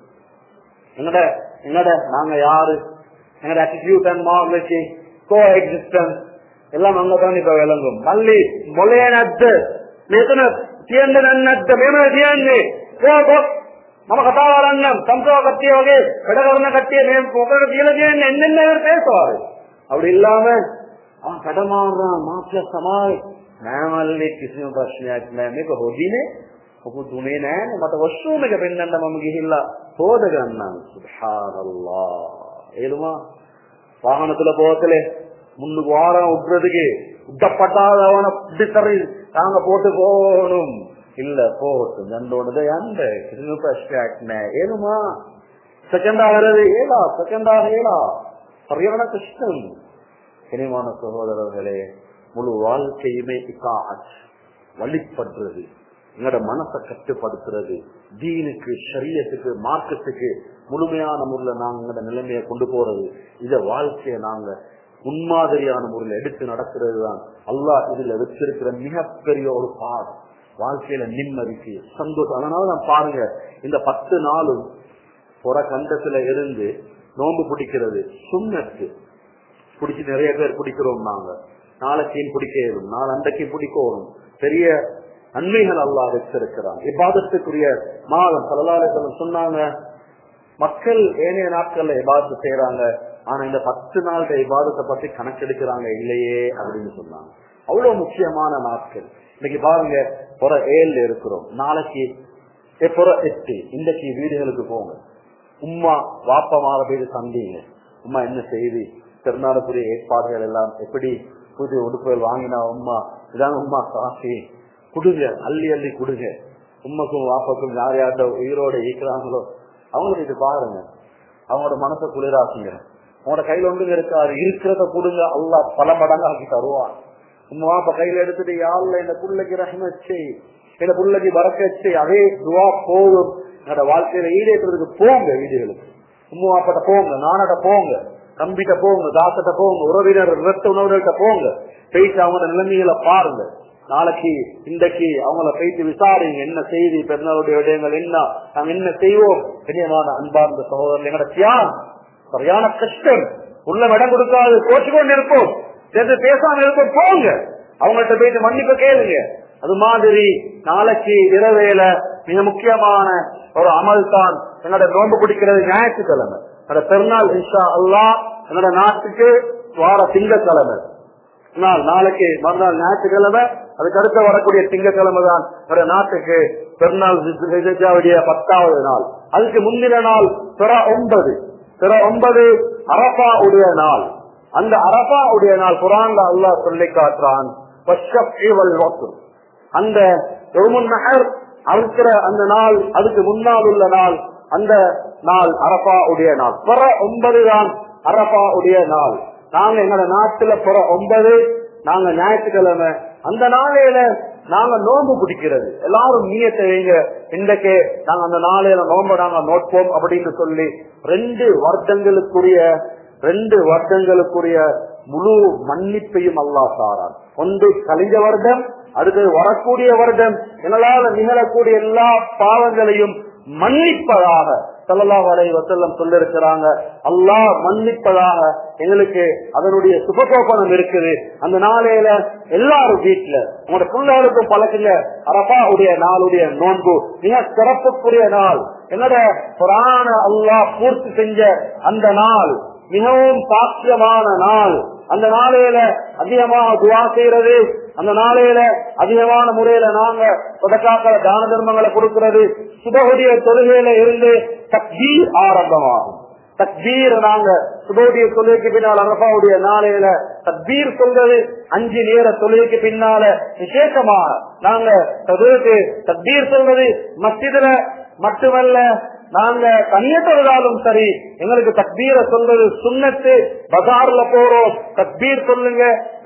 எங்கட எங்கட நாங்க யாரு எங்கட attitude and morally coexistence எல்லாம் அங்கதான் இப்ப விளங்கும் மல்லி ಮೊಲೆಯನದ್ದು ನೇತನ ತಿಯಂದ ನನ್ನದ್ದ ಮೇಮ ತಿಯಂದೆ ಹೋಗೋ நம்ம கதாவாரங்கம் சம்சவ கட்டிய வகை கடகவர்ண கட்டிய மேம் தீலஜியன் என்னென்ன பேசுவாரு அப்படி இல்லாம அவன் கடமாடுறான் மாப்பிள்ள சமாள் மேமல்லி கிசிම ප්‍රශ්නයක් නෑ මේක හොදිනේ මොකුත් උනේ නෑ මට වොෂ්රූම් එක පෙන්වන්න මම ගිහිල්ලා හොද ගන්නම් சுப்ஹானல்லா ஏழுமா வாகனத்துல போகலே முன்னுக்கு வாரம் விட்டுறதுக்கு விட்டப்பட்டாதவன இப்படி நாங்க போட்டு போகணும் இல்ல போகட்டும் நண்டோனது அந்த கிருமி பிரஷ்ன ஏழுமா செகண்டா வர்றது ஏழா செகண்டாக ஏழா சரியான கஷ்டம் இனிமான சகோதரர்களே முழு வாழ்க்கையுமே இக்காட் வழிபடுறது எங்களோட மனசை கட்டுப்படுத்துறது தீனுக்கு சரியத்துக்கு மார்க்கத்துக்கு முழுமையான முறையில் நாங்க எங்களோட நிலைமையை கொண்டு போறது இத வாழ்க்கையை நாங்க முன்மாதிரியான முறையில் எடுத்து நடக்கிறது தான் அல்லாஹ் இதுல வச்சிருக்கிற மிகப்பெரிய ஒரு பாடம் வாழ்க்கையில நிம்மதிக்கு சந்தோஷம் அதனால நான் பாருங்க இந்த பத்து நாளும் புற கண்டத்துல இருந்து நோன்பு பிடிக்கிறது சுண்ணத்து பிடிச்சி நிறைய பேர் பிடிக்கிறோம் நாங்க நாளைக்கையும் பிடிக்க இயலும் நாலு அண்டைக்கும் பிடிக்கணும் பெரிய நன்மைகள் அல்லா வச்சிருக்கிறான் இப்பாதத்துக்குரிய மாதம் பலதாரத்தில் சொன்னாங்க மக்கள் ஏனைய நாட்கள்ல இபாதத்து செய்யறாங்க ஆனா இந்த பத்து நாள் இபாதத்தை பத்தி கணக்கெடுக்கிறாங்க இல்லையே அப்படின்னு சொன்னாங்க அவ்வளவு முக்கியமான நாட்கள் இன்னைக்கு பாருங்க புற ஏழுல இருக்கிறோம் நாளைக்கு புற எட்டு இன்றைக்கு வீடுகளுக்கு போங்க உம்மா வாப்பமாக போய் சந்திங்க உம்மா என்ன செய்தி திருநாளுக்குரிய ஏற்பாடுகள் எல்லாம் எப்படி புது உடுப்புகள் வாங்கினா உம்மா இதாங்க உம்மா காசு குடுங்க அள்ளி அள்ளி குடுங்க உம்மைக்கும் வாப்பாக்கும் யார் யார்கிட்ட உயிரோட ஈக்கிறாங்களோ அவங்களுக்கு இது பாருங்க அவங்களோட மனசை குளிராக்குங்க உங்களோட கையில ஒன்றுங்க இருக்காது இருக்கிறத கொடுங்க அல்லா பல மடங்கு ஆக்கி தருவான் உம்மா வாப்பா கையில எடுத்துட்டு யாருல இந்த புள்ளைக்கு ரஹ்மச்சை இந்த புள்ளைக்கு வரக்கச்சை அதே துவா போதும் என்னோட வாழ்க்கையில ஈடேற்றதுக்கு போங்க வீடுகளுக்கு உம்மா வாப்பாட்ட போங்க நானட போங்க தம்பிட்ட போங்க தாசட்ட போங்க உறவினர் ரத்த உணவுகள்கிட்ட போங்க போயிட்டு அவங்க நிலைமைகளை பாருங்க நாளைக்கு இன்றைக்கு அவங்கள போயிட்டு விசாரிங்க என்ன செய்தி பெருநாளுடைய விடயங்கள் என்ன நாங்க என்ன செய்வோம் பெரியமான அன்பார்ந்த சகோதரர் எங்கட தியானம் சரியான கஷ்டம் உள்ள இடம் கொடுக்காது கோச்சு கொண்டு இருப்போம் சேர்ந்து பேசாம இருப்போம் போங்க அவங்கள்ட்ட போயிட்டு மன்னிப்பு கேளுங்க அது மாதிரி நாளைக்கு இரவேல மிக முக்கியமான ஒரு அமல் தான் என்னோட நோன்பு பிடிக்கிறது ஞாயிற்றுக்கிழமை என்னோட பெருநாள் இன்ஷா அல்லா என்னோட நாட்டுக்கு வார திங்கக்கிழமை நாள் நாளைக்கு மறுநாள் ஞாயிற்றுக்கிழமை அதுக்கு அடுத்து வரக்கூடிய திங்கக்கிழமை தான் என்னோட நாட்டுக்கு பெருநாள் விஜயாவுடைய பத்தாவது நாள் அதுக்கு முந்தின நாள் பிற ஒன்பது பிற ஒன்பது அரபா உடைய நாள் அந்த அரபா உடைய நாள் குரான்ல அல்லாஹ் சொல்லி காட்டுறான் அந்த நகர் அறுக்கிற அந்த நாள் அதுக்கு முன்னால் உள்ள நாள் அந்த நாள் அரபா உடைய நாள் புற ஒன்பது தான் அரபா உடைய நாள் நாங்க எங்களோட நாட்டுல புற ஒன்பது நாங்க ஞாயிற்றுக்கிழமை அந்த நாளையில நாங்க நோன்பு பிடிக்கிறது எல்லாரும் நீயத்தை வைங்க இன்றைக்கு நாங்க அந்த நாளையில நோன்பு நாங்க நோட்போம் அப்படின்னு சொல்லி ரெண்டு வருடங்களுக்குரிய ரெண்டு வருடங்களுக்குரிய முழு மன்னிப்பையும் அல்லா சாரான் ஒன்று கழிஞ்ச வருடம் அடுத்தது வரக்கூடிய வருடம் எங்களால் நிகழக்கூடிய எல்லா பாவங்களையும் மன்னிப்பதாக சல்லல்லா வலை வசல்லம் சொல்லிருக்கிறாங்க அல்லாஹ் மன்னிப்பதாக எங்களுக்கு அதனுடைய சுபகோபனம் இருக்குது அந்த நாளையில எல்லாரும் வீட்டுல உங்களோட பிள்ளைகளுக்கும் பழக்கல அரபா உடைய நாளுடைய நோன்பு மிக சிறப்புக்குரிய நாள் என்னோட புராண அல்லாஹ் பூர்த்தி செஞ்ச அந்த நாள் மிகவும் சாத்தியமான நாள் அந்த நாளையில அதிகமாக துவா செய்யறது அந்த நாளையில அதிகமான முறையில நாங்க புதக்காக்கள தான தர்மங்களை கொடுக்கிறது சுபகுடைய தொழுகையில இருந்து தக்பீர் ஆரம்பமாகும் தக்பீர் நாங்க சுபகுடைய தொழுகைக்கு பின்னால் அரபாவுடைய நாளையில தக்பீர் சொல்றது அஞ்சு நேர தொழுகைக்கு பின்னால விசேஷமா நாங்க தொழுகைக்கு தக்பீர் சொல்றது மஸ்ஜிதுல மட்டுமல்ல நாங்க தனிய தொழுதாலும் சரி எங்களுக்கு தக்பீரை சொல்றது சுண்ணத்து பஜார்ல போறோம் தக்பீர் சொல்லுங்க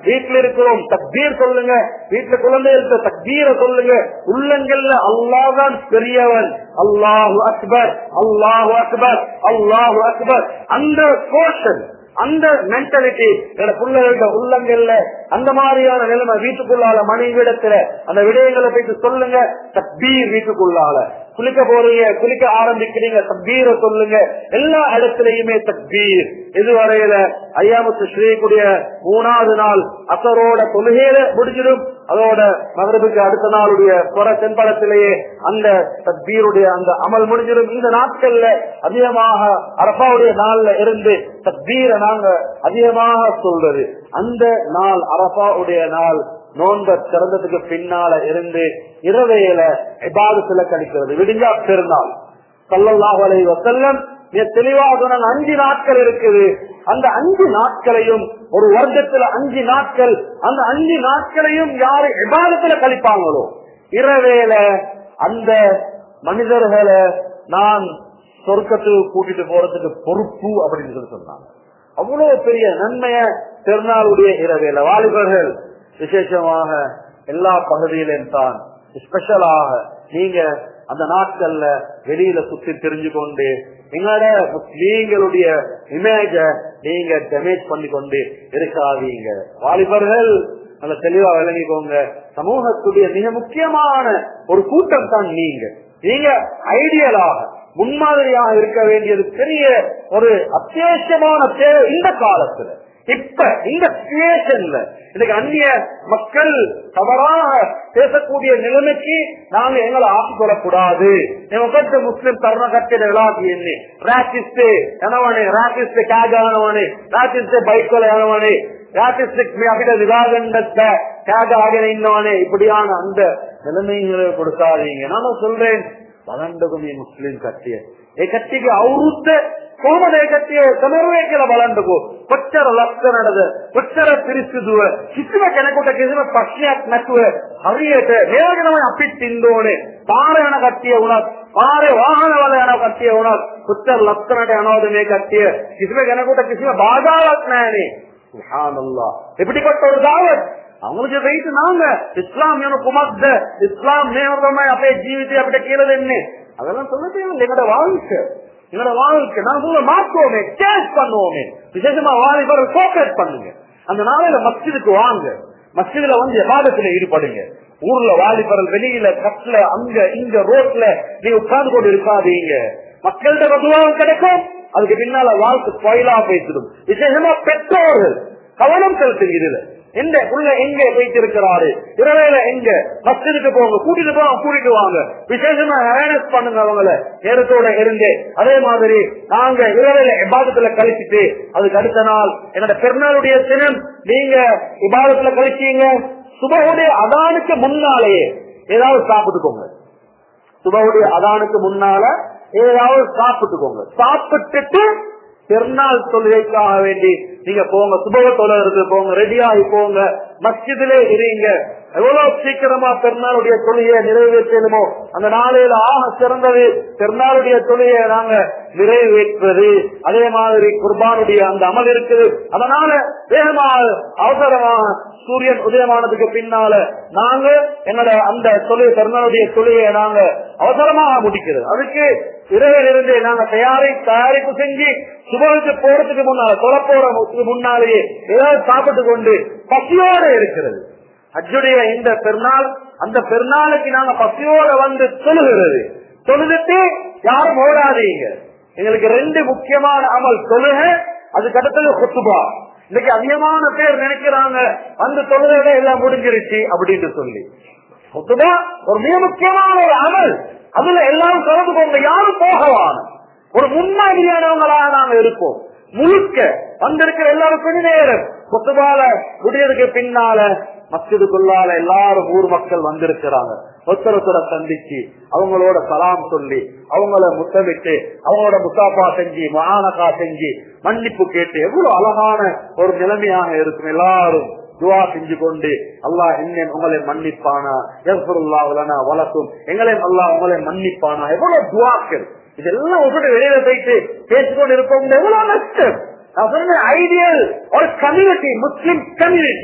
வீட்டுல இருக்கிறோம் தக்பீர் சொல்லுங்க வீட்டுல குழந்தைகளுக்கு தக்பீர சொல்லுங்க உள்ளங்கள்ல அல்லாதான் பெரியவன் அல்லாஹு அக்பர் அல்லாஹு அக்பர் அல்லாஹு அக்பர் அந்த கோஷன் அந்த மென்டாலிட்டி என்னோட பிள்ளைகளோட உள்ளங்கள்ல அந்த மாதிரியான நிலைமை வீட்டுக்குள்ளால மனைவிடத்துல அந்த விடயங்களை போயிட்டு சொல்லுங்க தக்பீர் வீட்டுக்குள்ளால குளிக்க போறீங்க குளிக்க ஆரம்பிக்கிறீங்க தக்பீர சொல்லுங்க எல்லா இடத்துலயுமே தக்பீர் இதுவரையில ஐயாமுத்து ஸ்ரீக்குடைய மூணாவது நாள் அசரோட தொழுகையில முடிஞ்சிடும் அதோட மகரபுக்கு அடுத்த நாளுடைய புற தென்படத்திலேயே அந்த தக்பீருடைய அந்த அமல் முடிஞ்சிடும் இந்த நாட்கள்ல அதிகமாக அரபாவுடைய நாள்ல இருந்து தக்பீரை நாங்க அதிகமாக சொல்றது அந்த நாள் அரபாவுடைய நாள் நோன்ப திறந்ததுக்கு பின்னால இருந்து இரவையில இபாதத்துல கழிக்கிறது விடிஞ்சா பெருநாள் சல்லல்லாஹு அலைஹி வஸல்லம் மிக தெளிவாக சொன்னாங்க அஞ்சு நாட்கள் இருக்குது அந்த அஞ்சு நாட்களையும் ஒரு வருடத்துல அஞ்சு நாட்கள் அந்த அஞ்சு நாட்களையும் யாரு இபாதத்துல கழிப்பாங்களோ இரவேல அந்த மனிதர்களை நான் சொர்க்கத்துக்கு கூட்டிட்டு போறதுக்கு பொறுப்பு அப்படின்னு சொல்லி சொன்னாங்க அவ்வளவு பெரிய நன்மைய திருநாளுடைய இரவேல வாலிபர்கள் விசேஷமாக எல்லா பகுதியிலும் தான் ஸ்பெஷலாக நீங்க அந்த நாட்கள்ல வெளியில சுத்தி தெரிஞ்சு கொண்டு எங்களோட முஸ்லீம்களுடைய இமேஜ நீங்க டேமேஜ் பண்ணி கொண்டு இருக்காதீங்க வாலிபர்கள் நல்ல தெளிவா விளங்கிக்கோங்க சமூகத்துடைய மிக முக்கியமான ஒரு கூட்டம் தான் நீங்க நீங்க ஐடியலாக முன்மாதிரியாக இருக்க வேண்டியது பெரிய ஒரு அத்தியாவசியமான தேவை இந்த காலத்துல இப்ப இந்த சிச்சுவேஷன்ல இன்னைக்கு அந்நிய மக்கள் தவறாக பேசக்கூடிய நிலைமைக்கு நாங்க எங்களை ஆக்கிக் கொள்ளக்கூடாது ఒకటి ముస్లిం తరుణ కట్టిన ఎలాగీ రాకిస్తే అనవని రాకిస్తే క్యాగ్ అనవని రాకిస్తే బైక్ అనవని ராட்டிஸ்டிக் அபிட விவாகண்டத்த தியாக ஆகின இன்னவனே இப்படியான அந்த நிலைமைகளை கொடுக்காதீங்க நானும் சொல்றேன் ಬಲಂಡಗುಮಿ ಮುಸ್ಲಿಂ ಕಟ್ಟಿಯ ಈ ಕಟ್ಟಿಗೆ ಅವೃತ್ತ ಕೋಮದ ಕಟ್ಟಿಯ ಕನರ್ವೇಕೆಲ ಬಲಂಡಗು ಕೊಚ್ಚರ ಲಕ್ಷ ನಡೆದ ಕೊಚ್ಚರ ತಿರುಸಿದುವ ಕಿತ್ತುವ ಕೆನಕೊಟ್ಟ ಕಿಸಿನ ಪಶ್ಚಾತ್ ನಕ್ಕುವ ಹರಿಯಟ ನೇರಗನವ ಅಪ್ಪಿ ತಿಂದೋಣೆ ಪಾರೆಹಣ ಕಟ್ಟಿಯ ಉಣ ಪಾರೆ ವಾಹನ ವಲಯಣ ಕಟ್ಟಿಯ ಉಣ ಕೊಚ್ಚರ ಲಕ್ಷ ನಡೆ ಅನೋದಮೇ ಕಟ್ಟಿಯ ಕಿಸಿನ ಕೆನಕೊಟ್ಟ ಕಿಸಿನ ಬಾಗಾವತ್ನಾಯಣಿ சுஹானல்லா எப்படிப்பட்ட ஒரு தாவத் அவங்களுக்கு ரைட் நாங்க இஸ்லாம் எனக்கு குமத்த இஸ்லாம் நேரமா அப்படியே ஜீவித்து அப்படியே கீழே என்ன அதெல்லாம் சொல்ல தேவையில்லை எங்களோட வாழ்க்கை எங்களோட வாழ்க்கை நான் சொல்ல மாற்றுவோமே சேஞ்ச் பண்ணுவோமே விசேஷமா வாலிபர் போக்கஸ் பண்ணுங்க அந்த நாளையில மஸ்ஜிதுக்கு வாங்க மஸ்ஜிதுல வந்து எபாதத்துல ஈடுபடுங்க ஊர்ல வாலிபர்கள் வெளியில கட்ல அங்க இங்க ரோட்ல நீங்க உட்கார்ந்து கொண்டு இருக்காதீங்க மக்கள்கிட்ட பகுவாவும் கிடைக்கும் அதுக்கு பின்னால வாழ்க்கை கோயிலா பேசிடும் விசேஷமா பெற்றோர்கள் கவனம் செலுத்துங்க இதுல எந்த உள்ள எங்க வைத்திருக்கிறாரு இரவேல எங்க மஸ்ஜிதுக்கு போங்க கூட்டிட்டு போங்க கூட்டிட்டு வாங்க விசேஷமா அவேர்னஸ் பண்ணுங்க அவங்கள நேரத்தோட இருந்து அதே மாதிரி நாங்க இரவேல இபாதத்துல கழிச்சிட்டு அதுக்கு அடுத்த நாள் என்னோட பெருநாளுடைய தினம் நீங்க இபாதத்துல கழிச்சீங்க சுபகுடைய அதானுக்கு முன்னாலேயே ஏதாவது சாப்பிட்டுக்கோங்க சுபகுடைய அதானுக்கு முன்னால ஏதாவது சாப்பிட்டுக்கோங்க சாப்பிட்டுட்டு பெருநாள் தொழுகைக்காக வேண்டி நீங்க போங்க சுபவ தொழிலுக்கு போங்க ரெடி ஆகி போங்க மஸ்ஜிதிலே இருங்க எவ்வளவு சீக்கிரமா பெருநாளுடைய தொழிலை நிறைவேற்றணுமோ அந்த நாளையில ஆக சிறந்தது பெருநாளுடைய தொழிலை நாங்க நிறைவேற்றுவது அதே மாதிரி குர்பானுடைய அந்த அமல் இருக்குது அதனால வேகமாக அவசரமாக சூரியன் உதயமானதுக்கு பின்னால நாங்க என்னோட அந்த தொழில் பெருநாளுடைய தொழிலை நாங்க அவசரமாக முடிக்கிறது அதுக்கு இரவில் இருந்து நாங்க தயாரி தயாரிப்பு செஞ்சு சுபத்துக்கு போறதுக்கு முன்னால தொலை போறதுக்கு முன்னாலேயே ஏதாவது சாப்பிட்டு கொண்டு பசியோட இருக்கிறது அஜுடைய இந்த பெருநாள் அந்த பெருநாளுக்கு நாங்க பசியோட வந்து தொழுகிறது தொழுதுட்டு யாரும் ஓடாதீங்க எங்களுக்கு ரெண்டு முக்கியமான அமல் தொழுக அதுக்கு அடுத்தது கொத்துபா இன்னைக்கு அதிகமான பேர் நினைக்கிறாங்க அந்த தொழுகை எல்லாம் முடிஞ்சிருச்சு அப்படின்னு சொல்லி கொத்துபா ஒரு மிக முக்கியமான ஒரு அமல் அதுல எல்லாரும் கலந்து கொண்டு யாரும் போகவான ஒரு முன்னாடியானவங்களாக நாங்க இருப்போம் முழுக்க வந்திருக்கிற எல்லாரும் கொஞ்ச நேரம் கொத்துபால முடியறதுக்கு பின்னால மஸ்ஜிதுக்குள்ளால எல்லாரும் ஊர் மக்கள் வந்திருக்கிறாங்க ஒருத்தரத்தர சந்திச்சு அவங்களோட சலாம் சொல்லி அவங்கள முத்தமிட்டு அவங்களோட முசாப்பா செஞ்சு மகானகா செஞ்சு மன்னிப்பு கேட்டு எவ்வளவு அழகான ஒரு நிலைமையாக இருக்கும் எல்லாரும் துவா செஞ்சு கொண்டு அல்லாஹ் என்ன உங்களை மன்னிப்பானா எவ்வளவு வளர்க்கும் எங்களையும் அல்லாஹ் உங்களை மன்னிப்பானா எவ்வளவு துவாக்கள் இதெல்லாம் ஒரு வெளியில போயிட்டு பேசிக்கொண்டு இருப்போம் எவ்வளவு நஷ்டம் நான் சொன்ன ஐடியல் ஒரு கம்யூனிட்டி முஸ்லிம் கம்யூனிட்டி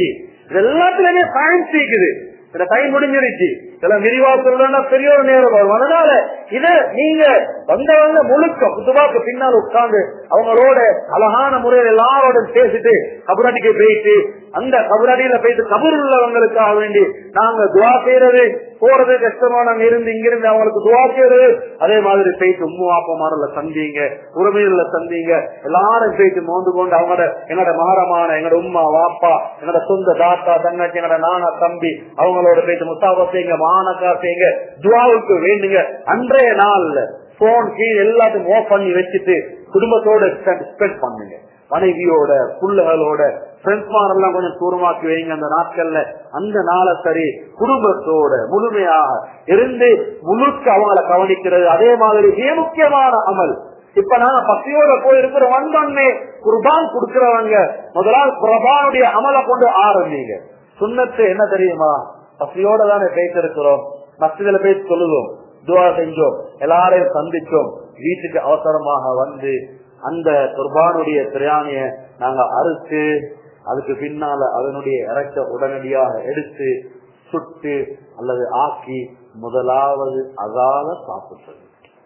இது எல்லாத்துலயுமே சயின்ஸ் இருக்குது இந்த டைம் முடிஞ்சிருச்சு சில விரிவா சொல்லணும்னா பெரிய ஒரு நேரம் வரும் அதனால இத நீங்க வந்தவங்க முழுக்க குத்துபாக்கு பின்னால் உட்கார்ந்து அவங்களோட அழகான முறையில் எல்லாரோட பேசிட்டு கபுராட்டிக்கு போயிட்டு அந்த கபுராட்டியில போயிட்டு கபூர் உள்ளவங்களுக்காக வேண்டி நாங்க துவா செய்யறது போறது கஷ்டமா நாங்க இருந்து இங்கிருந்து அவங்களுக்கு துவா செய்யறது அதே மாதிரி போயிட்டு உம்மு ஆப்பமாரில் சந்திங்க உரிமையில சந்திங்க எல்லாரும் போயிட்டு மோந்து கொண்டு அவங்களோட எங்களோட மகரமான எங்களோட உம்மா வாப்பா எங்களோட சொந்த தாத்தா தங்கச்சி எங்களோட நானா தம்பி அவங்களோட போயிட்டு முத்தாபா செய்யுங்க மானக்கா செய்யுங்க துவாவுக்கு வேண்டுங்க அன்றைய நாள்ல போன் கீழ் எல்லாத்தையும் ஓஃப் பண்ணி வச்சுட்டு குடும்பத்தோட ஸ்பெண்ட் பண்ணுங்க மனைவியோட புள்ளைகளோட ஃப்ரெண்ட்ஸ் எல்லாம் கொஞ்சம் தூரமாக்கி வைங்க அந்த நாட்கள்ல அந்த நாளை சரி குடும்பத்தோட முழுமையாக இருந்து முழுக்க அவங்கள கவனிக்கிறது அதே மாதிரி மிக முக்கியமான அமல் இப்ப நாங்க பசியோட போய் இருக்கிற வந்தோடனே குர்பான் கொடுக்கிறவங்க முதலாவது குர்பானுடைய அமலை கொண்டு ஆரம்பிங்க சுண்ணத்து என்ன தெரியுமா பசியோட தானே பேசிருக்கிறோம் மசிதில போய் சொல்லுவோம் துவா செஞ்சோம் எல்லாரையும் சந்திச்சோம் வீட்டுக்கு அவசரமாக வந்து அந்த குர்பானுடைய பிரியாணிய நாங்க அறுத்து அதுக்கு பின்னால அதனுடைய இறக்க உடனடியாக எடுத்து சுட்டு அல்லது ஆக்கி முதலாவது அதால சாப்பிடுறது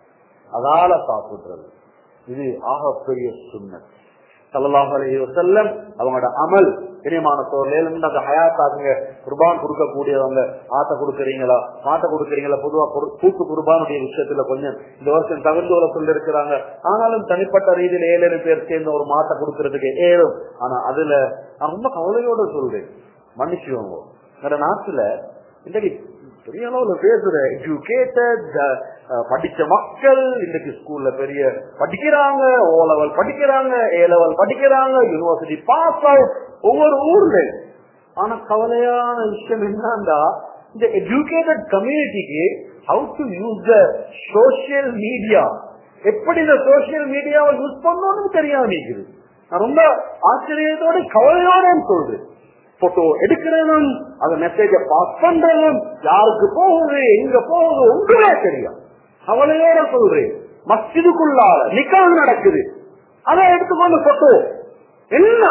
அதால சாப்பிடுறது இது ஆகப்பெரிய சுண்ணத் சல்லாஹ் அலஹி வசல்லம் அவங்களோட அமல் இனியமான சோழல் அந்த ஹயாத்தாக்குங்க குர்பான் கொடுக்கக்கூடியவங்க ஆட்டை கொடுக்கறீங்களா மாட்டை கொடுக்கறீங்களா பொதுவா கூட்டு குர்பானுடைய விஷயத்துல கொஞ்சம் இந்த வருஷம் தகுந்த ஒரு சொல்ல இருக்கிறாங்க ஆனாலும் தனிப்பட்ட ரீதியில ஏழு ஏழு பேர் சேர்ந்து ஒரு மாட்டை கொடுக்கறதுக்கு ஏழும் ஆனா அதுல நான் ரொம்ப கவலையோட சொல்றேன் மன்னிச்சுவோங்க வேற நாட்டுல இன்றைக்கு பெரிய அளவுல பேசுற எஜுகேட்டட் படிச்ச மக்கள் இன்னைக்கு ஸ்கூல்ல பெரிய படிக்கிறாங்க ஓ லெவல் படிக்கிறாங்க ஏ லெவல் படிக்கிறாங்க யூனிவர்சிட்டி பாஸ் அவுட் ஒவ்வொரு ஊர்ல ஆனா கவலையான விஷயம் என்னன்னா இந்த எஜுகேட்டட் கம்யூனிட்டிக்கு how to use the social media எப்படி இந்த சோசியல் மீடியாவை யூஸ் பண்ணணும்னு தெரியாம இருக்குது நான் ரொம்ப ஆச்சரியத்தோட கவலையோட சொல்றேன் போட்டோ எடுக்கிறதும் அந்த மெசேஜ பாஸ் பண்றதும் யாருக்கு போகுது எங்க போகுது ஒன்றுமே தெரியும் கவலையோட சொல்றேன் மஸ்ஜிதுக்குள்ளால நிக்கால் நடக்குது அதை எடுத்துக்கொண்டு போட்டோ என்ன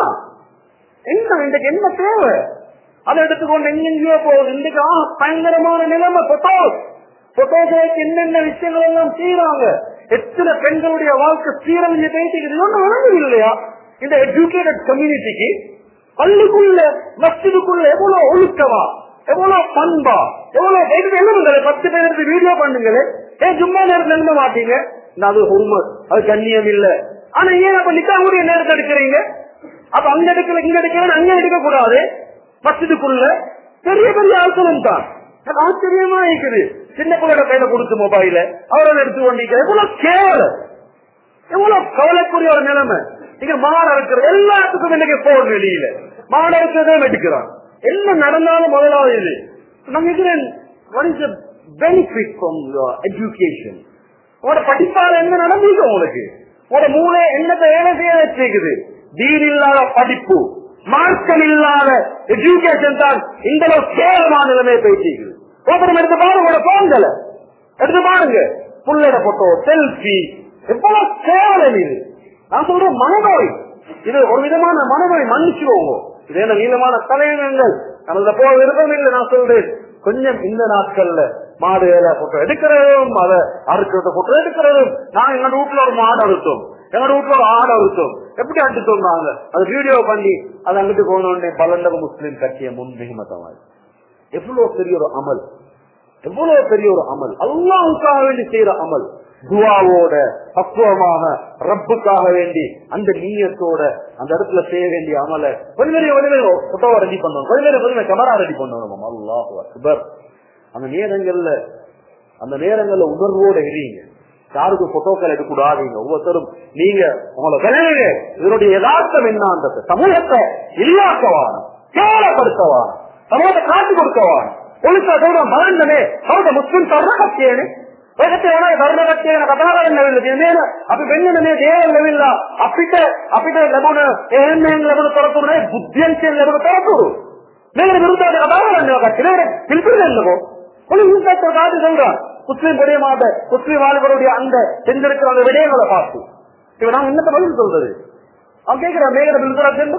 என்ன இன்றைக்கு என்ன தேவை அதை எடுத்துக்கொண்டு எங்கெங்கயோ போகுது இன்றைக்கு ஆ பயங்கரமான நிலைமை போட்டோ போட்டோகளுக்கு என்னென்ன விஷயங்கள் எல்லாம் செய்யறாங்க எத்தனை பெண்களுடைய வாழ்க்கை சீரழிஞ்சு பேசிக்கிறது ஒன்றும் வழங்கு இல்லையா இந்த எஜுகேட்டட் கம்யூனிட்டிக்கு பள்ளிக்குள்ள மஸ்ஜிதுக்குள்ள எவ்வளவு ஒழுக்கமா எவ்வளவு பண்பா எவ்வளவு எழுதுங்களே பத்து பேருக்கு வீடியோ பண்ணுங்களே ஏன் சும்மா நேரத்துல எழுத மாட்டீங்க அது உண்மை அது கண்ணியம் இல்ல ஆனா ஏன் அப்ப நிக்காவுடைய நேரத்தை எடுக்கிறீங்க அப்ப அங்க எடுக்கல இங்க எடுக்கல அங்க எடுக்க கூடாது மஸ்ஜிதுக்குள்ள பெரிய பெரிய ஆட்களும் தான் எனக்கு ஆச்சரியமா இருக்குது சின்ன பிள்ளைட கையில கொடுத்து மொபைல அவரை எடுத்து கொண்டிருக்கிற எவ்வளவு கேவலம் எவ்வளவு கவலைக்குரிய ஒரு நிலைமை இங்க மாட இருக்கிற எல்லாத்துக்கும் இன்னைக்கு போன் வெளியில மாட இருக்கிறதே வெட்டுக்கிறான் என்ன நடந்தாலும் முதலாவது இது நான் கேட்கிறேன் what is the benefit from your education உங்களோட படிப்பால என்ன நடந்தீங்க உங்களுக்கு உங்களோட மூளை என்னத்தை வேலை செய்ய வச்சிருக்குது தீன் இல்லாத படிப்பு மார்க்கம் இல்லாத எஜுகேஷன் தான் இந்த அளவு கேவலமான நிலைமையை பேசிக்குது ஒருத்தரம் எடுத்து பாருங்க உங்களோட போன்களை எடுத்து பாருங்க புள்ளட போட்டோ செல்ஃபி எவ்வளவு கேவலம் இது நான் சொல்றேன் மனநோய் இது ஒரு விதமான மனநோய் மன்னிச்சுக்கோங்க இது என்ன நீளமான தலையணங்கள் நமது போக விருப்பம் இல்லை நான் சொல்றேன் கொஞ்சம் இந்த நாட்கள்ல மாடு வேலை போட்டோ எடுக்கிறதும் அதை அறுக்கிறத போட்டோ எடுக்கிறதும் நான் எங்க வீட்டுல ஒரு மாடு அறுத்தோம் எங்க வீட்டுல ஒரு ஆடு அறுத்தோம் எப்படி அடித்தோம் நாங்க அது வீடியோ பண்ணி அது அங்கிட்டு போனோடனே பலண்டக முஸ்லீம் கட்சியை முன் மிகமத்தமாக எவ்வளவு பெரிய ஒரு அமல் எவ்வளவு பெரிய ஒரு அமல் அல்லாவுக்காக வேண்டி செய்யற அமல் துவாவோட பக்குவமாக ரப்புக்காக வேண்டி அந்த நீயத்தோட அந்த இடத்துல செய்ய வேண்டிய அமல கொஞ்சம் கொஞ்சம் போட்டோவை ரெடி பண்ணணும் கொஞ்சம் கொஞ்சம் கேமரா ரெடி பண்ணணும் அல்லாஹ் அக்பர் அந்த நேரங்கள்ல அந்த நேரங்கள்ல உணர்வோட எரியுங்க யாருக்கும் போட்டோக்கள் எடுக்கூடாதீங்க ஒவ்வொருத்தரும் நீங்க உங்களை விளையுங்க இதனுடைய யதார்த்தம் என்னன்றது சமூகத்தை இல்லாக்கவான கேவலப்படுத்தவான சமூகத்தை காட்டி கொடுக்கவான ಒಳಿತಾದವರು ಮರಣನೆ ಹೌದು ಮುಸ್ಲಿಂ ಸರ್ವ ಕತ್ತೇನೆ ಜಗತ್ತೇನ ಧರ್ಮ ಕತ್ತೇನ ಕಥಾಗಳನ್ನವಿಲ್ಲ ಅಪ್ಪಿ ಬೆನ್ನಿನ ದೇವಲ್ಲವಿಲ್ಲ ಅಪ್ಪಿಟ ಅಪ್ಪಿಟ ಲಗುಣ ಏನ್ ಲಗುಣ ತೊರಕುನೆ ಬುದ್ಧಿಯಂತೆ ಲಗುಣ ತೊರಕುರು ಬೇರೆ ವಿರುದ್ಧ ಕಥಾಗಳನ್ನ ಕಟ್ಟಿ ಬೇರೆ பிலிப்பினோ ஒளி இன்றைக்கு காது சொல்றான் முஸ்லீம் பெரிய மாட்ட முஸ்லீம் ஆளுகளுடைய அந்த செஞ்சிருக்கிற அந்த விடயங்களை பார்த்து இப்ப நான் என்னத்த பதில் சொல்றது அவன் கேட்கிறான் மேகர பில்தரா சென்றுக்கும்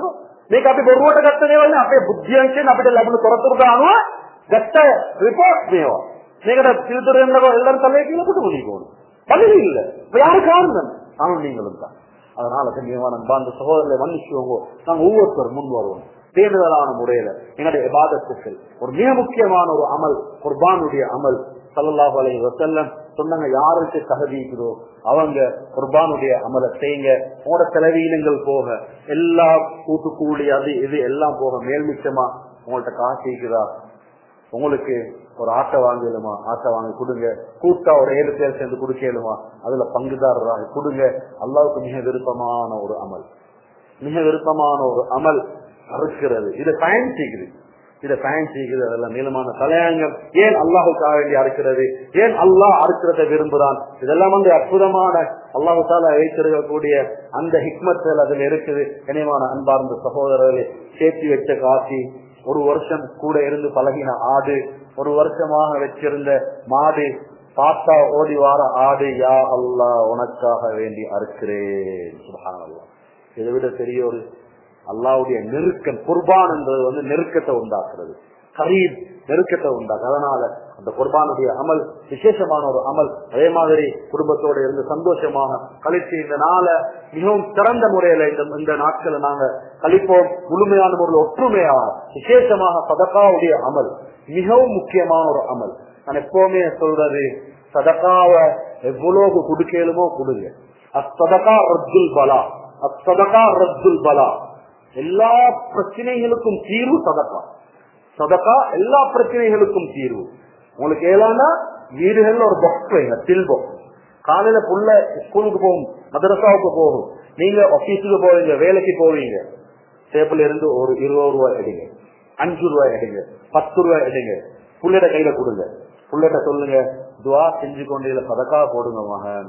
මේක අපි බොරුවට ගත්ත දේවල් නේ අපේ බුද්ධියන්ගෙන් අපිට ලැබුණු තොරතුරු අනුව ගත්ත රිපෝට් මේවා. මේකට පිළිතුරු දෙන්නකො எல்லாரும் தலையை கீழே போட்டு முடிக்கணும் பதில் இல்ல இப்ப யாரு காரணம் நானும் நீங்களும் தான் அதனால கண்ணியமான பாந்த சகோதரர்களை மன்னிச்சுவோங்க நாங்க ஒவ்வொருத்தரும் முன் வருவோம் தேடுதலான முறையில எங்களுடைய விவாதத்துக்கள் ஒரு மிக முக்கியமான ஒரு அமல் குர்பானுடைய அமல் சல்லல்லாஹு அலைஹி வஸல்லம் சொன்னாங்க யாருக்கு தகுதிக்குதோ அவங்க குர்பானுடைய அமலை செய்யுங்க உங்களோட செலவீனங்கள் போக எல்லா கூட்டு கூலி அது இது எல்லாம் போக மேல்மிச்சமா உங்கள்ட்ட காசு இருக்குதா உங்களுக்கு ஒரு ஆட்டை வாங்கலுமா ஆட்டை வாங்கி கொடுங்க கூட்டா ஒரு ஏழு பேர் சேர்ந்து கொடுக்கலுமா அதுல பங்குதாரராக கொடுங்க அல்லாவுக்கு மிக விருப்பமான ஒரு அமல் மிக விருப்பமான ஒரு அமல் அறுக்கிறது இதை பயன் செய்கிறது இதை பயன் செய்கிறது அதெல்லாம் நீளமான தலையங்கம் ஏன் அல்லாஹுக்காக வேண்டி அறுக்கிறது ஏன் அல்லாஹ் அறுக்கிறத விரும்புறான் இதெல்லாம் வந்து அற்புதமான அல்லாஹு தாலா வைத்திருக்கக்கூடிய அந்த ஹிக்மத்தில் அதில் இருக்குது இணையமான அன்பார்ந்த சகோதரர்களை சேர்த்து வச்ச காசி ஒரு வருஷம் கூட இருந்து பழகின ஆடு ஒரு வருஷமாக வச்சிருந்த மாடு பாத்தா ஓடி வார ஆடு யா அல்லா உனக்காக வேண்டி அறுக்கிறேன் சுபஹானல்லாஹ் இதை விட பெரிய ஒரு அல்லாவுடைய நெருக்கம் குர்பான் என்பது வந்து நெருக்கத்தை உண்டாக்குறது கரீப் நெருக்கத்தை உண்டாக்கு அதனால அந்த குர்பானுடைய அமல் விசேஷமான ஒரு அமல் அதே மாதிரி குடும்பத்தோட இருந்து சந்தோஷமாக கழிச்சு இந்த நாளை மிகவும் சிறந்த முறையில இந்த இந்த நாட்களை நாங்க கழிப்போம் முழுமையான முறையில் ஒற்றுமையாக விசேஷமாக சதக்காவுடைய அமல் மிகவும் முக்கியமான ஒரு அமல் நான் எப்பவுமே சொல்றது சதக்காவை எவ்வளவு கொடுக்கலுமோ கொடுங்க அசதகா ரத்துல் பலா அசதகா ரத்துல் பலா எல்லா பிரச்சனைகளுக்கும் தீர்வு சதக்கா சதக்கா எல்லா பிரச்சனைகளுக்கும் தீர்வு உங்களுக்கு ஏலானா வீடுகள்ல ஒரு பாக்ஸ் வைங்க டில் பாக்ஸ் காலையில புள்ள ஸ்கூலுக்கு போகும் மதரசாவுக்கு போகும் நீங்க ஆபீஸுக்கு போவீங்க வேலைக்கு போவீங்க டேபிள் இருந்து ஒரு இருபது ரூபாய் எடுங்க அஞ்சு ரூபாய் எடுங்க பத்து ரூபாய் எடுங்க புள்ளைட கையில கொடுங்க புள்ளைட சொல்லுங்க துவா செஞ்சு கொண்டு இதுல சதக்கா போடுங்க மகன்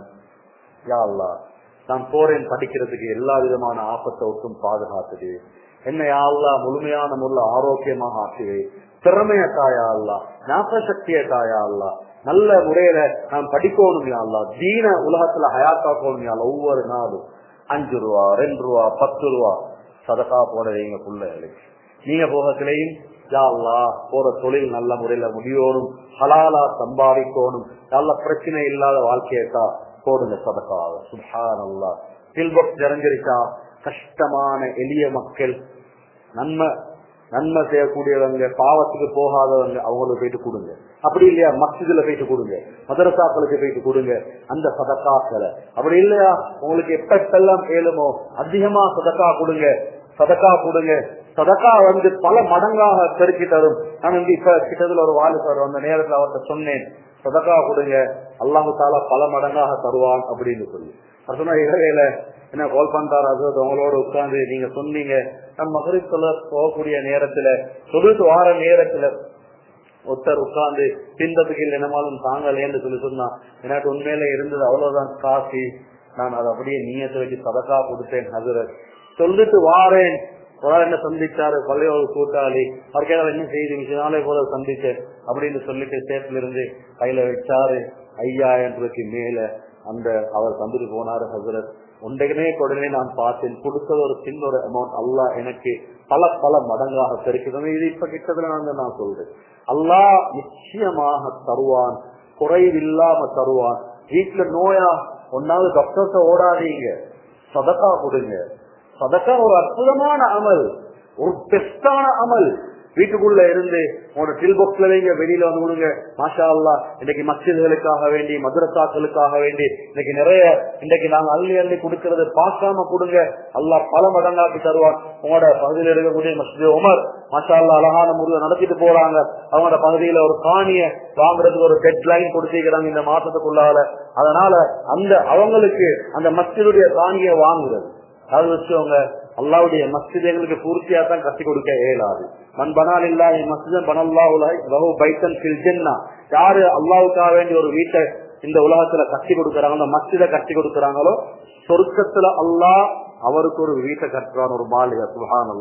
யா அல்லா நான் போறேன் படிக்கிறதுக்கு எல்லா விதமான ஆபத்தை விட்டும் பாதுகாத்துது என்ன யாழ்லா முழுமையான முறையில் ஆரோக்கியமாக ஆக்குது திறமைய தாயா அல்லா ஞாபக சக்திய தாயா அல்லா நல்ல முறையில நான் படிக்கணும் யாழ்லா தீன உலகத்துல ஹயாத்தாக்கணும் யாழ்லா ஒவ்வொரு நாளும் அஞ்சு ரூபா ரெண்டு ரூபா பத்து ரூபா சதக்கா போட வைங்க பிள்ளைகளுக்கு நீங்க போகத்திலையும் யாழ்லா போற தொழில் நல்ல முறையில முடியணும் ஹலாலா சம்பாதிக்கணும் நல்ல பிரச்சனை இல்லாத வாழ்க்கையத்தா போடுங்க சதக்காக சுபான் அல்லா தில்பக் நிறைஞ்சிருக்கா கஷ்டமான எளிய மக்கள் நன்மை நன்மை செய்யக்கூடியவங்க பாவத்துக்கு போகாதவங்க அவங்களுக்கு போயிட்டு கொடுங்க அப்படி இல்லையா மஸ்ஜிதுல போயிட்டு கொடுங்க மதரசாக்களுக்கு போயிட்டு கொடுங்க அந்த சதக்காக்களை அப்படி இல்லையா உங்களுக்கு எப்பெல்லாம் கேளுமோ அதிகமா சதக்கா கொடுங்க சதக்கா கொடுங்க சதக்கா வந்து பல மடங்காக பெருக்கி தரும் நான் வந்து இப்ப கிட்டத்துல ஒரு வாலிபர் அந்த நேரத்துல அவர்கிட்ட சொன்னேன் சதக்கா கொடுங்க அல்லாஹு தாலா பல மடங்காக தருவான் அப்படின்னு சொல்லி சொன்ன இடையில என்ன கால் பண்றாரு அது உங்களோட உட்கார்ந்து நீங்க சொன்னீங்க நம்ம மகரிப் சொல்ல போகக்கூடிய நேரத்துல சொல்லிட்டு வார நேரத்துல ஒருத்தர் உட்கார்ந்து தின்றதுக்கு என்னமாலும் தாங்கலேன்னு சொல்லி சொன்னா எனக்கு உண்மையில இருந்தது அவ்வளவுதான் காசி நான் அதை அப்படியே நீயத்தை வச்சு சதக்கா கொடுத்தேன் ஹசரத் சொல்லிட்டு வாரேன் ஒரு என்ன சந்திச்சாரு பழைய ஒரு கூட்டாளி அவருக்கு என்ன செய்தி நாளே போல சந்திச்சேன் அப்படின்னு சொல்லிட்டு சேத்துல இருந்து கையில வச்சாரு ஐயாயிரம் ரூபாய்க்கு மேல அந்த அவர் தந்துட்டு போனாரு ஹசரத் உண்டகனே உடனே நான் பார்த்தேன் கொடுத்தது ஒரு சின்ன ஒரு அமௌண்ட் அல்லா எனக்கு பல பல மடங்காக பெருக்கிறது இது இப்ப கிட்டத்துல நான் நான் சொல்றேன் அல்லாஹ் நிச்சயமாக தருவான் குறைவில்லாம தருவான் வீட்டுல நோயா ஒன்னாவது டாக்டர்ஸ ஓடாதீங்க சதக்கா கொடுங்க சதக்கா ஒரு அற்புதமான அமல் ஒரு பெஸ்டான அமல் வீட்டுக்குள்ள இருந்து உங்களோட டில் பாக்ஸ்ல வைங்க வெளியில வந்து விடுங்க மாஷா அல்லா இன்னைக்கு மசிதுகளுக்காக வேண்டி மதுரசாக்களுக்காக வேண்டி இன்னைக்கு நிறைய இன்னைக்கு நாங்க அள்ளி அள்ளி கொடுக்கறது பார்க்காம கொடுங்க அல்லா பல மடங்காக்கி தருவான் உங்களோட பகுதியில் இருக்கக்கூடிய மசிது உமர் மாஷா அல்லா அழகான முறையில் நடத்திட்டு போறாங்க அவங்களோட பகுதியில ஒரு காணிய வாங்குறதுக்கு ஒரு டெட் லைன் கொடுத்திருக்கிறாங்க இந்த மாசத்துக்குள்ளால அதனால அந்த அவங்களுக்கு அந்த மஸ்ஜிதுடைய காணியை வாங்குறது அது வச்சவங்க அல்லாவுடைய மஸ்ஜித் எங்களுக்கு பூர்த்தியா தான் கட்டி கொடுக்க இயலாது மண் பனால் இல்லா மஸ்ஜித் பனல்லா உலகை ரகு பைத்தன் பில்ஜென்னா யாரு அல்லாவுக்காக வேண்டிய ஒரு வீட்டை இந்த உலகத்துல கட்டி கொடுக்கறாங்க அந்த மஸ்ஜித கட்டி கொடுக்கறாங்களோ சொர்க்கத்துல அல்லாஹ் அவருக்கு ஒரு வீட்டை கட்டுறான் ஒரு மாளிகை சுஹான் அல்லா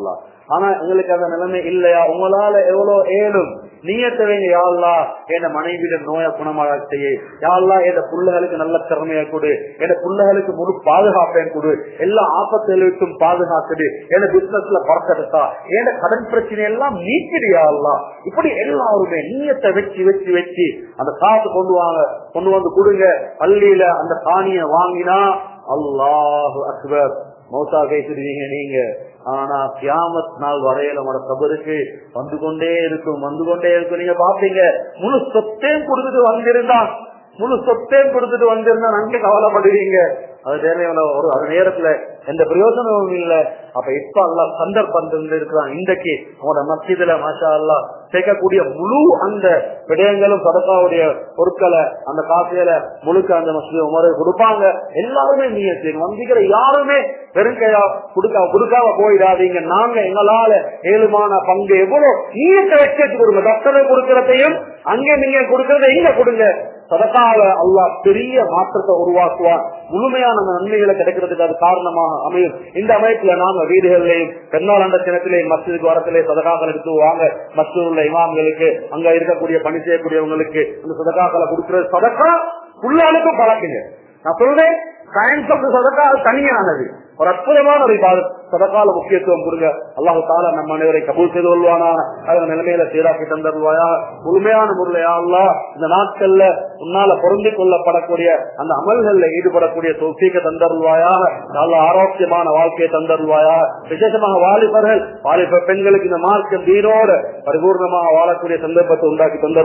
ஆனா எங்களுக்கு அந்த நிலைமை இல்லையா உங்களால எவ்வளவு ஏழும் நீயத்தை வைங்க யாழ்லா என் மனைவியிட நோய குணமாக செய்ய யாழ்லா என் பிள்ளைகளுக்கு நல்ல திறமையை கொடு என் பிள்ளைகளுக்கு முழு பாதுகாப்பையும் கொடு எல்லா ஆபத்திலும் பாதுகாக்குது என் பிசினஸ்ல பறக்கெடுத்தா என் கடன் பிரச்சனை எல்லாம் நீக்கிறியாள்லா இப்படி எல்லாருமே நீயத்தை வச்சு வச்சு வச்சு அந்த காசு கொண்டு வாங்க கொண்டு வந்து கொடுங்க பள்ளியில அந்த காணிய வாங்கினா அல்லாஹு அக்பர் மௌசா பேசுறீங்க நீங்க ஆனா கியாமத் நாள் வரையில உங்களோட கபருக்கு வந்து கொண்டே இருக்கும் வந்து கொண்டே இருக்கும் நீங்க பாப்பீங்க முழு சொத்தையும் கொடுத்துட்டு வந்திருந்தான் முழு சொத்தையும் கொடுத்துட்டு வந்திருந்தா அங்கே கவலைப்படுவீங்க அது தேவையான ஒரு அது நேரத்துல எந்த பிரயோஜனமும் இல்ல அப்ப இப்ப அல்ல சந்தர்ப்பம் இருக்கிறான் இன்றைக்கு அவனோட மத்தியில மாஷா அல்லா சேர்க்கக்கூடிய முழு அந்த விடயங்களும் சதக்காவுடைய பொருட்களை அந்த காசையில முழுக்க அந்த மசித உமரை கொடுப்பாங்க எல்லாருமே நீங்க செய்யணும் வந்திக்கிற யாருமே பெருங்கையா கொடுக்க கொடுக்காம போயிடாதீங்க நாங்க எங்களால ஏழுமான பங்கு எவ்வளவு நீயத்தை வச்சு கொடுங்க டாக்டரை கொடுக்கறதையும் அங்க நீங்க கொடுக்கறத எங்க கொடுங்க சதக்கால அல்லா பெரிய மாற்றத்தை உருவாக்குவான் முழுமையான நன்மைகளை கிடைக்கிறதுக்கு அது காரணமாக அமையும் இந்த அமைப்புல நாம வீடுகளிலேயும் பெண்ணாளண்ட தினத்திலேயும் மசிதுக்கு வரத்திலே சதகாக்கள் எடுத்து வாங்க மஸ்ஜித் உள்ள இமாம்களுக்கு அங்க இருக்கக்கூடிய பணி செய்யக்கூடியவங்களுக்கு இந்த சதகாக்களை கொடுக்கிறது சதக்கா உள்ளாளுக்கும் பழக்குங்க நான் சொல்றேன் சயின்ஸ் ஆஃப் சதக்கா அது தனியானது ஒரு அற்புதமான ஒரு இபாதத் சதகால முக்கியத்துவம் கொடுங்க அல்லாஹு தாலா நம்ம அனைவரை கபூல் செய்து கொள்வானா அதன் நிலைமையில சீராக்கி தந்தருவாயா முழுமையான முறையா அல்லா இந்த நாட்கள்ல உன்னால பொருந்தி கொள்ளப்படக்கூடிய அந்த அமல்கள்ல ஈடுபடக்கூடிய தொகுக்க தந்தருவாயாக நல்ல ஆரோக்கியமான வாழ்க்கையை தந்தருவாயா விசேஷமாக வாலிபர்கள் வாலிப பெண்களுக்கு இந்த மார்க்கம் வீரோடு பரிபூர்ணமாக வாழக்கூடிய சந்தர்ப்பத்தை உண்டாக்கி தந்தரு